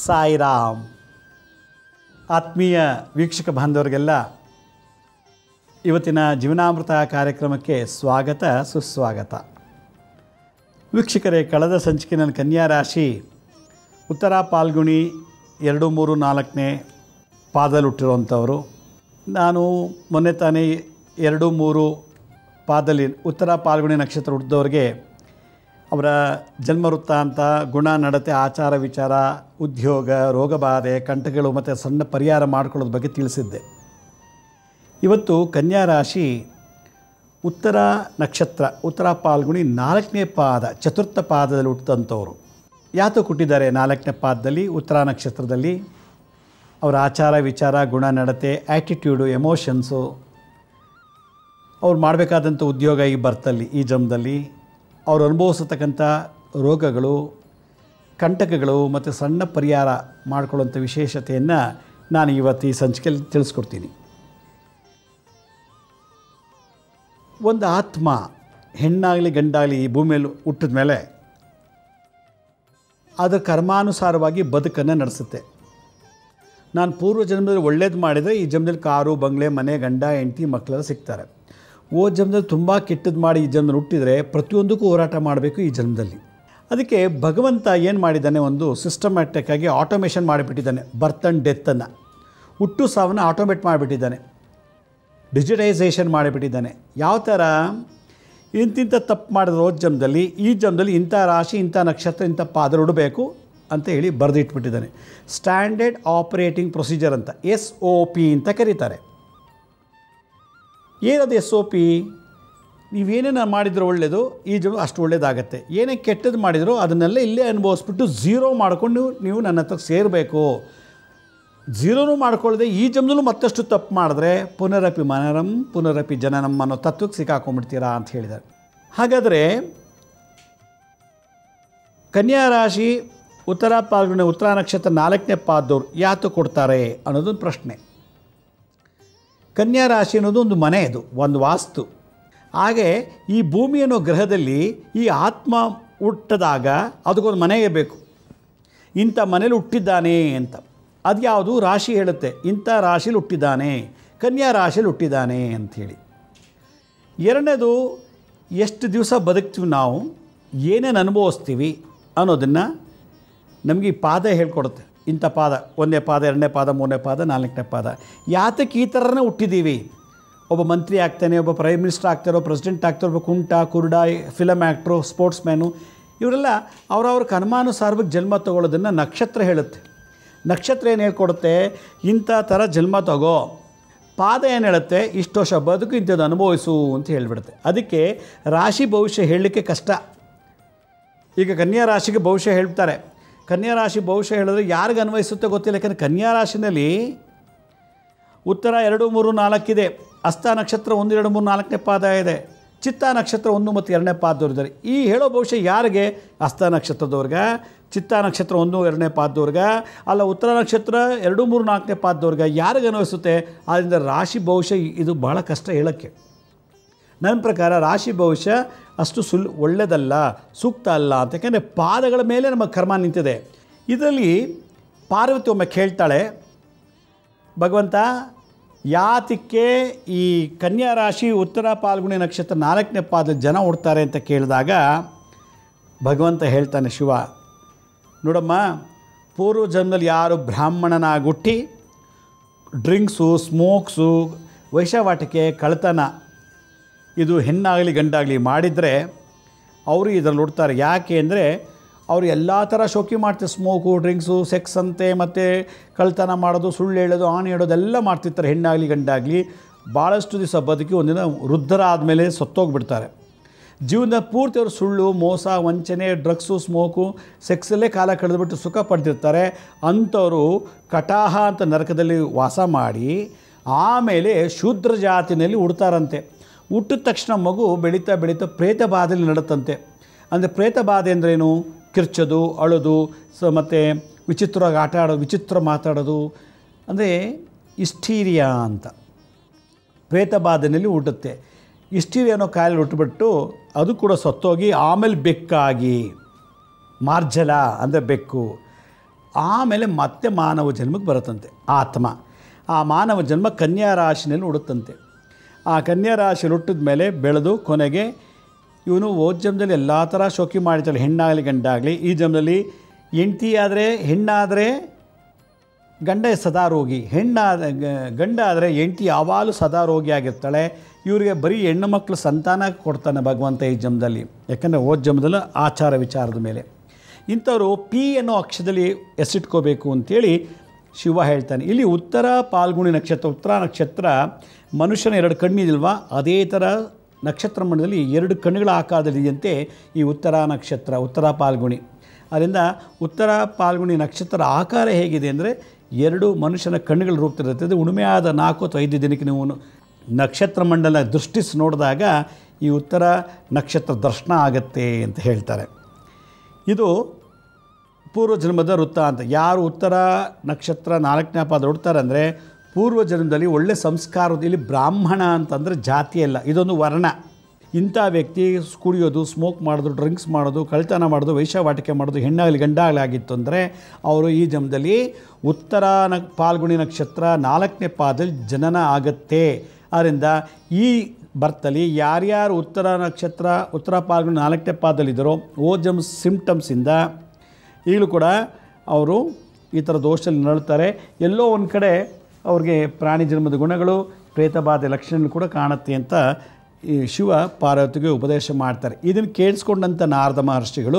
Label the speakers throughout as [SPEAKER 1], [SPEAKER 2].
[SPEAKER 1] ಸಾಯಿರಾಮ್ ಆತ್ಮೀಯ ವೀಕ್ಷಕ ಬಾಂಧವರಿಗೆಲ್ಲ ಇವತ್ತಿನ ಜೀವನಾಮೃತ ಕಾರ್ಯಕ್ರಮಕ್ಕೆ ಸ್ವಾಗತ ಸುಸ್ವಾಗತ ವೀಕ್ಷಕರೇ ಕಳೆದ ಸಂಚಿಕೆನ ಕನ್ಯಾ ರಾಶಿ ಉತ್ತರ ಪಾಲ್ಗುಣಿ ಎರಡು ಮೂರು ನಾಲ್ಕನೇ ಪಾದಲ್ಲಿ ಹುಟ್ಟಿರುವಂಥವರು ನಾನು ಮೊನ್ನೆ ತಾನೇ ಎರಡು ಮೂರು ಪಾದಲ್ಲಿ ಉತ್ತರ ಪಾಲ್ಗುಣಿ ನಕ್ಷತ್ರ ಹುಟ್ಟಿದವ್ರಿಗೆ ಅವರ ಜನ್ಮ ವೃತ್ತಾಂತ ಗುಣ ನಡತೆ ಆಚಾರ ವಿಚಾರ ಉದ್ಯೋಗ ರೋಗಬಾಧೆ ಕಂಟಗಳು ಮತ್ತು ಸಣ್ಣ ಪರಿಹಾರ ಮಾಡ್ಕೊಳ್ಳೋದ್ರ ಬಗ್ಗೆ ತಿಳಿಸಿದ್ದೆ ಇವತ್ತು ಕನ್ಯಾ ರಾಶಿ ಉತ್ತರ ನಕ್ಷತ್ರ ಉತ್ತರ ಪಾಲ್ಗುಣಿ ನಾಲ್ಕನೇ ಪಾದ ಚತುರ್ಥ ಪಾದದಲ್ಲಿ ಹುಟ್ಟಿದಂಥವ್ರು ಯಾತೋ ಹುಟ್ಟಿದ್ದಾರೆ ನಾಲ್ಕನೇ ಪಾದದಲ್ಲಿ ಉತ್ತರ ನಕ್ಷತ್ರದಲ್ಲಿ ಅವರ ಆಚಾರ ವಿಚಾರ ಗುಣ ನಡತೆ ಆ್ಯಟಿಟ್ಯೂಡು ಎಮೋಷನ್ಸು ಅವ್ರು ಮಾಡಬೇಕಾದಂಥ ಉದ್ಯೋಗ ಈ ಬರ್ತಲ್ಲಿ ಈ ಜನ್ಮದಲ್ಲಿ ಅವ್ರು ಅನುಭವಿಸತಕ್ಕಂಥ ರೋಗಗಳು ಕಂಟಕಗಳು ಮತ್ತು ಸಣ್ಣ ಪರಿಹಾರ ಮಾಡಿಕೊಳ್ಳುವಂಥ ವಿಶೇಷತೆಯನ್ನು ನಾನು ಇವತ್ತು ಈ ಸಂಚಿಕೆಯಲ್ಲಿ ತಿಳಿಸ್ಕೊಡ್ತೀನಿ ಒಂದು ಆತ್ಮ ಹೆಣ್ಣಾಗಲಿ ಗಂಡಾಗಲಿ ಈ ಭೂಮಿಯಲ್ಲಿ ಹುಟ್ಟಿದ ಮೇಲೆ ಅದರ ಕರ್ಮಾನುಸಾರವಾಗಿ ಬದುಕನ್ನು ನಡೆಸುತ್ತೆ ನಾನು ಪೂರ್ವ ಜನ್ಮದಲ್ಲಿ ಒಳ್ಳೇದು ಮಾಡಿದರೆ ಈ ಜನ್ಮದಲ್ಲಿ ಕಾರು ಬಂಗ್ಲೆ ಮನೆ ಗಂಡ ಹೆಂಡತಿ ಮಕ್ಕಳೆಲ್ಲ ಸಿಗ್ತಾರೆ ಓ ಜನ್ಮದಲ್ಲಿ ತುಂಬ ಕೆಟ್ಟದ್ದು ಮಾಡಿ ಈ ಜನ್ಮದಲ್ಲಿ ಹುಟ್ಟಿದರೆ ಪ್ರತಿಯೊಂದಕ್ಕೂ ಹೋರಾಟ ಮಾಡಬೇಕು ಈ ಜನ್ಮದಲ್ಲಿ ಅದಕ್ಕೆ ಭಗವಂತ ಏನು ಮಾಡಿದ್ದಾನೆ ಒಂದು ಸಿಸ್ಟಮ್ಯಾಟಿಕ್ ಆಗಿ ಆಟೋಮೇಷನ್ ಮಾಡಿಬಿಟ್ಟಿದ್ದಾನೆ ಬರ್ತ್ ಆ್ಯಂಡ್ ಡೆತ್ತನ್ನು ಹುಟ್ಟು ಸಾವನ್ನು ಆಟೋಮೇಟ್ ಮಾಡಿಬಿಟ್ಟಿದ್ದಾನೆ ಡಿಜಿಟೈಸೇಷನ್ ಮಾಡಿಬಿಟ್ಟಿದ್ದಾನೆ ಯಾವ ಥರ ಇಂತಿಂಥ ತಪ್ಪು ಮಾಡಿದ ರೋಜ್ ಜನ್ಮದಲ್ಲಿ ಈ ಜನ್ಮದಲ್ಲಿ ಇಂಥ ರಾಶಿ ಇಂಥ ನಕ್ಷತ್ರ ಇಂಥ ಪಾದ ಉಡಬೇಕು ಅಂತ ಹೇಳಿ ಬರೆದಿಟ್ಬಿಟ್ಟಿದ್ದಾನೆ ಸ್ಟ್ಯಾಂಡರ್ಡ್ ಆಪರೇಟಿಂಗ್ ಪ್ರೊಸೀಜರ್ ಅಂತ ಎಸ್ ಒ ಪಿ ಅಂತ ಕರೀತಾರೆ ಏನದು ಎಸ್ ಒ ಪಿ ನೀವೇನೇನು ಮಾಡಿದ್ರು ಒಳ್ಳೆಯದು ಈ ಜನ ಅಷ್ಟು ಒಳ್ಳೇದಾಗತ್ತೆ ಏನೇ ಕೆಟ್ಟದ್ದು ಮಾಡಿದ್ರು ಅದನ್ನೆಲ್ಲ ಇಲ್ಲೇ ಅನುಭವಿಸ್ಬಿಟ್ಟು ಝೀರೋ ಮಾಡ್ಕೊಂಡು ನೀವು ನೀವು ನನ್ನ ಹತ್ರ ಸೇರಬೇಕು ಝೀರೋನು ಮಾಡ್ಕೊಳ್ಳದೆ ಈ ಜನ್ಮದಲ್ಲೂ ಮತ್ತಷ್ಟು ತಪ್ಪು ಮಾಡಿದ್ರೆ ಪುನರಪಿ ಮನರಂ ಪುನರಪಿ ಜನನಂ ಅನ್ನೋ ತತ್ವಕ್ಕೆ ಸಿಕ್ಕಾಕೊಂಡ್ಬಿಡ್ತೀರಾ ಅಂತ ಹೇಳಿದ್ದಾರೆ ಹಾಗಾದರೆ ಕನ್ಯಾ ರಾಶಿ ಉತ್ತರ ಪಾಲ್ಗುಣಿ ಉತ್ತರ ನಕ್ಷತ್ರ ನಾಲ್ಕನೇ ಪಾದದವ್ರು ಯಾತು ಕೊಡ್ತಾರೆ ಅನ್ನೋದೊಂದು ಪ್ರಶ್ನೆ ಕನ್ಯಾ ರಾಶಿ ಅನ್ನೋದು ಒಂದು ಮನೆ ಇದು ಒಂದು ವಾಸ್ತು ಹಾಗೆ ಈ ಭೂಮಿ ಅನ್ನೋ ಗ್ರಹದಲ್ಲಿ ಈ ಆತ್ಮ ಹುಟ್ಟಿದಾಗ ಅದಕ್ಕೊಂದು ಮನೆ ಬೇಕು ಇಂಥ ಮನೇಲಿ ಹುಟ್ಟಿದ್ದಾನೆ ಅಂತ ಅದು ಯಾವುದು ರಾಶಿ ಹೇಳುತ್ತೆ ಇಂಥ ರಾಶಿಲಿ ಹುಟ್ಟಿದ್ದಾನೆ ಕನ್ಯಾ ರಾಶಿಲಿ ಹುಟ್ಟಿದ್ದಾನೆ ಅಂಥೇಳಿ ಎರಡನೇದು ಎಷ್ಟು ದಿವಸ ಬದುಕ್ತೀವಿ ನಾವು ಏನೇನು ಅನುಭವಿಸ್ತೀವಿ ಅನ್ನೋದನ್ನು ನಮಗೆ ಈ ಪಾದ ಹೇಳ್ಕೊಡುತ್ತೆ ಇಂಥ ಪಾದ ಒಂದನೇ ಪಾದ ಎರಡನೇ ಪಾದ ಮೂರನೇ ಪಾದ ನಾಲ್ಕನೇ ಪಾದ ಯಾತಕ್ಕೆ ಈ ಥರನೇ ಹುಟ್ಟಿದ್ದೀವಿ ಒಬ್ಬ ಮಂತ್ರಿ ಆಗ್ತಾನೆ ಒಬ್ಬ ಪ್ರೈಮ್ ಮಿನಿಸ್ಟರ್ ಆಗ್ತಾರೋ ಪ್ರೆಸಿಡೆಂಟ್ ಆಗ್ತಾರೋ ಒಬ್ಬ ಕುಂಟ ಕುರುಡ ಫಿಲಮ್ ಆ್ಯಕ್ಟ್ರು ಸ್ಪೋರ್ಟ್ಸ್ ಮ್ಯಾನು ಇವರೆಲ್ಲ ಅವರವ್ರ ಕರ್ಮಾನುಸಾರವಾಗಿ ಜನ್ಮ ತಗೊಳ್ಳೋದನ್ನು ನಕ್ಷತ್ರ ಹೇಳುತ್ತೆ ನಕ್ಷತ್ರ ಏನು ಹೇಳ್ಕೊಡುತ್ತೆ ಇಂಥ ಥರ ಜನ್ಮ ತಗೋ ಪಾದ ಏನು ಹೇಳುತ್ತೆ ಇಷ್ಟು ವರ್ಷ ಬದುಕು ಇಂಥದ್ದು ಅನುಭವಿಸು ಅಂತ ಹೇಳಿಬಿಡುತ್ತೆ ಅದಕ್ಕೆ ರಾಶಿ ಭವಿಷ್ಯ ಹೇಳಲಿಕ್ಕೆ ಕಷ್ಟ ಈಗ ಕನ್ಯಾ ರಾಶಿಗೆ ಭವಿಷ್ಯ ಹೇಳ್ತಾರೆ ಕನ್ಯಾ ರಾಶಿ ಭವಿಷ್ಯ ಹೇಳಿದ್ರೆ ಯಾರಿಗೆ ಅನ್ವಯಿಸುತ್ತೆ ಗೊತ್ತಿಲ್ಲ ಯಾಕಂದರೆ ಕನ್ಯಾ ರಾಶಿನಲ್ಲಿ ಉತ್ತರ ಎರಡು ಮೂರು ನಾಲ್ಕಿದೆ ಹಸ್ತ ನಕ್ಷತ್ರ ಒಂದು ಎರಡು ಮೂರು ನಾಲ್ಕನೇ ಪಾದ ಇದೆ ಚಿತ್ತ ನಕ್ಷತ್ರ ಒಂದು ಮತ್ತು ಎರಡನೇ ಪಾದದವ್ರಿದ್ದಾರೆ ಈ ಹೇಳೋ ಭವಿಷ್ಯ ಯಾರಿಗೆ ಹಸ್ತ ನಕ್ಷತ್ರದವ್ರಿಗೆ ಚಿತ್ತ ನಕ್ಷತ್ರ ಒಂದು ಎರಡನೇ ಪಾದದವ್ರಿಗೆ ಅಲ್ಲ ಉತ್ತರ ನಕ್ಷತ್ರ ಎರಡು ಮೂರು ನಾಲ್ಕನೇ ಪಾದದವ್ರಿಗೆ ಯಾರಿಗೆ ಅನ್ವಯಿಸುತ್ತೆ ಆದ್ದರಿಂದ ರಾಶಿ ಭವಿಷ್ಯ ಇದು ಭಾಳ ಕಷ್ಟ ಹೇಳೋಕ್ಕೆ ನನ್ನ ಪ್ರಕಾರ ರಾಶಿ ಭವಿಷ್ಯ ಅಷ್ಟು ಸುಲ್ ಒಳ್ಳೆಯದಲ್ಲ ಸೂಕ್ತ ಅಲ್ಲ ಅಂತ ಯಾಕೆಂದರೆ ಪಾದಗಳ ಮೇಲೆ ನಮ್ಮ ಕರ್ಮ ನಿಂತಿದೆ ಇದರಲ್ಲಿ ಪಾರ್ವತಿ ಒಮ್ಮೆ ಕೇಳ್ತಾಳೆ ಭಗವಂತ ಯಾತಕ್ಕೆ ಈ ಕನ್ಯಾ ರಾಶಿ ಉತ್ತರ ಪಾಲ್ಗುಣಿ ನಕ್ಷತ್ರ ನಾಲ್ಕನೇ ಪಾದ ಜನ ಹುಡ್ತಾರೆ ಅಂತ ಕೇಳಿದಾಗ ಭಗವಂತ ಹೇಳ್ತಾನೆ ಶಿವ ನೋಡಮ್ಮ ಪೂರ್ವ ಜನ್ಮದಲ್ಲಿ ಯಾರು ಬ್ರಾಹ್ಮಣನಾಗಿ ಹುಟ್ಟಿ ಡ್ರಿಂಕ್ಸು ಸ್ಮೋಕ್ಸು ವೈಶವಾಟಿಕೆ ಕಳ್ತನ ಇದು ಹೆಣ್ಣಾಗಲಿ ಗಂಡಾಗಲಿ ಮಾಡಿದರೆ ಅವರು ಇದರಲ್ಲಿ ಹುಡ್ತಾರೆ ಯಾಕೆ ಅಂದರೆ ಅವರು ಎಲ್ಲ ಥರ ಶೋಕಿ ಮಾಡ್ತಾರೆ ಸ್ಮೋಕು ಡ್ರಿಂಕ್ಸು ಸೆಕ್ಸ್ ಅಂತೆ ಮತ್ತು ಕಳ್ತನ ಮಾಡೋದು ಸುಳ್ಳು ಹೇಳೋದು ಆಣೆ ಹೇಳೋದೆಲ್ಲ ಮಾಡ್ತಿರ್ತಾರೆ ಹೆಣ್ಣಾಗಲಿ ಗಂಡಾಗಲಿ ಭಾಳಷ್ಟು ದಿವಸ ಬದುಕಿ ಒಂದಿನ ವೃದ್ಧರಾದಮೇಲೆ ಸತ್ತೋಗ್ಬಿಡ್ತಾರೆ ಜೀವನದ ಪೂರ್ತಿ ಅವರು ಸುಳ್ಳು ಮೋಸ ವಂಚನೆ ಡ್ರಗ್ಸು ಸ್ಮೋಕು ಸೆಕ್ಸಲ್ಲೇ ಕಾಲ ಕಳೆದುಬಿಟ್ಟು ಸುಖ ಪಡೆದಿರ್ತಾರೆ ಅಂಥವರು ಕಟಾಹ ಅಂತ ನರಕದಲ್ಲಿ ವಾಸ ಮಾಡಿ ಆಮೇಲೆ ಶೂದ್ರ ಜಾತಿನಲ್ಲಿ ಹುಡ್ತಾರಂತೆ ಹುಟ್ಟಿದ ತಕ್ಷಣ ಮಗು ಬೆಳೀತಾ ಬೆಳೀತಾ ಪ್ರೇತ ಬಾಧೆಯಲ್ಲಿ ನಡುತ್ತಂತೆ ಅಂದರೆ ಪ್ರೇತ ಬಾಧೆ ಅಂದ್ರೇನು ಕಿರ್ಚೋದು ಅಳೋದು ಸ ಮತ್ತು ವಿಚಿತ್ರವಾಗಿ ಆಟ ಆಡೋದು ವಿಚಿತ್ರ ಮಾತಾಡೋದು ಅಂದರೆ ಇಸ್ಟೀರಿಯಾ ಅಂತ ಪ್ರೇತ ಬಾಧೆಯಲ್ಲಿ ಹುಟ್ಟುತ್ತೆ ಇಸ್ಟೀರಿಯಾ ಅನ್ನೋ ಕಾಯಿಲೆ ಹುಟ್ಟುಬಿಟ್ಟು ಅದು ಕೂಡ ಸತ್ತೋಗಿ ಆಮೇಲೆ ಬೆಕ್ಕಾಗಿ ಮಾರ್ಜಲ ಅಂದರೆ ಬೆಕ್ಕು ಆಮೇಲೆ ಮತ್ತೆ ಮಾನವ ಜನ್ಮಕ್ಕೆ ಬರುತ್ತಂತೆ ಆತ್ಮ ಆ ಮಾನವ ಜನ್ಮ ಕನ್ಯಾ ರಾಶಿನಲ್ಲಿ ಹುಡುತ್ತಂತೆ ಆ ಕನ್ಯಾ ರಾಶಿಯಲ್ಲಿ ಹುಟ್ಟಿದ ಮೇಲೆ ಬೆಳೆದು ಕೊನೆಗೆ ಇವನು ಓದ್ ಜನ್ಮದಲ್ಲಿ ಎಲ್ಲ ಥರ ಶೋಕಿ ಮಾಡಿದ್ದಾಳೆ ಹೆಣ್ಣಾಗಲಿ ಗಂಡಾಗಲಿ ಈ ಜನ್ಮದಲ್ಲಿ ಹೆಂಡ್ತಿ ಆದರೆ ಹೆಣ್ಣಾದರೆ ಗಂಡ ಸದಾ ರೋಗಿ ಹೆಣ್ಣಾದ ಗ- ಗಂಡ ಆದರೆ ಹೆಂಡತಿ ಯಾವಾಗಲೂ ಸದಾ ರೋಗಿಯಾಗಿರ್ತಾಳೆ ಇವರಿಗೆ ಬರೀ ಹೆಣ್ಣು ಮಕ್ಕಳು ಸಂತಾನ ಕೊಡ್ತಾನೆ ಭಗವಂತ ಈ ಜನ್ಮದಲ್ಲಿ ಯಾಕಂದರೆ ಓದ್ ಜನ್ಮದಲ್ಲಿ ಆಚಾರ ವಿಚಾರದ ಮೇಲೆ ಇಂಥವರು ಪಿ ಅನ್ನೋ ಅಕ್ಷರದಲ್ಲಿ ಎಸಿಟ್ಕೋಬೇಕು ಅಂತೇಳಿ ಶಿವ ಹೇಳ್ತಾನೆ ಇಲ್ಲಿ ಉತ್ತರ ಪಾಲ್ಗುಣಿ ನಕ್ಷತ್ರ ಉತ್ತರ ನಕ್ಷತ್ರ ಮನುಷ್ಯನ ಎರಡು ಕಣ್ಣಿದಿಲ್ವಾ ಅದೇ ಥರ ನಕ್ಷತ್ರ ಮಂಡಲದಲ್ಲಿ ಎರಡು ಕಣ್ಣುಗಳ ಆಕಾರದಲ್ಲಿದೆಯಂತೆ ಈ ಉತ್ತರ ನಕ್ಷತ್ರ ಉತ್ತರ ಪಾಲ್ಗುಣಿ ಅದರಿಂದ ಉತ್ತರ ಪಾಲ್ಗುಣಿ ನಕ್ಷತ್ರ ಆಕಾರ ಹೇಗಿದೆ ಅಂದರೆ ಎರಡು ಮನುಷ್ಯನ ಕಣ್ಣುಗಳ ರೂಪದಲ್ಲಿರುತ್ತೆ ಅದು ಉಣ್ಮೆ ಆದ ನಾಲ್ಕು ಅಥವಾ ಐದು ದಿನಕ್ಕೆ ನೀವು ನಕ್ಷತ್ರ ಮಂಡಲ ದೃಷ್ಟಿಸಿ ನೋಡಿದಾಗ ಈ ಉತ್ತರ ನಕ್ಷತ್ರ ದರ್ಶನ ಆಗತ್ತೆ ಅಂತ ಹೇಳ್ತಾರೆ ಇದು ಪೂರ್ವ ಜನ್ಮದ ವೃತ್ತ ಅಂತ ಯಾರು ಉತ್ತರ ನಕ್ಷತ್ರ ನಾಲ್ಕನೇ ಪಾದ ಹುಡ್ತಾರೆ ಅಂದರೆ ಪೂರ್ವ ಜನ್ಮದಲ್ಲಿ ಒಳ್ಳೆ ಸಂಸ್ಕಾರದ ಇಲ್ಲಿ ಬ್ರಾಹ್ಮಣ ಅಂತಂದರೆ ಜಾತಿ ಅಲ್ಲ ಇದೊಂದು ವರ್ಣ ಇಂಥ ವ್ಯಕ್ತಿ ಕುಡಿಯೋದು ಸ್ಮೋಕ್ ಮಾಡೋದು ಡ್ರಿಂಕ್ಸ್ ಮಾಡೋದು ಕಳ್ತನ ಮಾಡೋದು ವೈಶ್ಯವಾಟಿಕೆ ಮಾಡೋದು ಹೆಣ್ಣಾಗಲಿ ಗಂಡಾಗಲಿ ಆಗಿತ್ತು ಅಂದರೆ ಅವರು ಈ ಜನ್ಮದಲ್ಲಿ ಉತ್ತರ ನ ಪಾಲ್ಗುಣಿ ನಕ್ಷತ್ರ ನಾಲ್ಕನೇ ಪಾದದಲ್ಲಿ ಜನನ ಆಗತ್ತೆ ಆದ್ದರಿಂದ ಈ ಬರ್ತಲ್ಲಿ ಯಾರ್ಯಾರು ಉತ್ತರ ನಕ್ಷತ್ರ ಉತ್ತರ ಪಾಲ್ಗುಣಿ ನಾಲ್ಕನೇ ಪಾದದಲ್ಲಿದ್ದರೋ ಓ ಜಮ್ ಸಿಂಪ್ಟಮ್ಸಿಂದ ಈಗಲೂ ಕೂಡ ಅವರು ಈ ಥರ ದೋಷದಲ್ಲಿ ನರಳ್ತಾರೆ ಎಲ್ಲೋ ಒಂದು ಕಡೆ ಅವ್ರಿಗೆ ಪ್ರಾಣಿ ಜನ್ಮದ ಗುಣಗಳು ಪ್ರೇತಬಾಧೆ ಲಕ್ಷಣಗಳು ಕೂಡ ಕಾಣುತ್ತೆ ಅಂತ ಈ ಶಿವ ಪಾರ್ವತಿಗೆ ಉಪದೇಶ ಮಾಡ್ತಾರೆ ಇದನ್ನು ಕೇಳಿಸ್ಕೊಂಡಂಥ ನಾರದ ಮಹರ್ಷಿಗಳು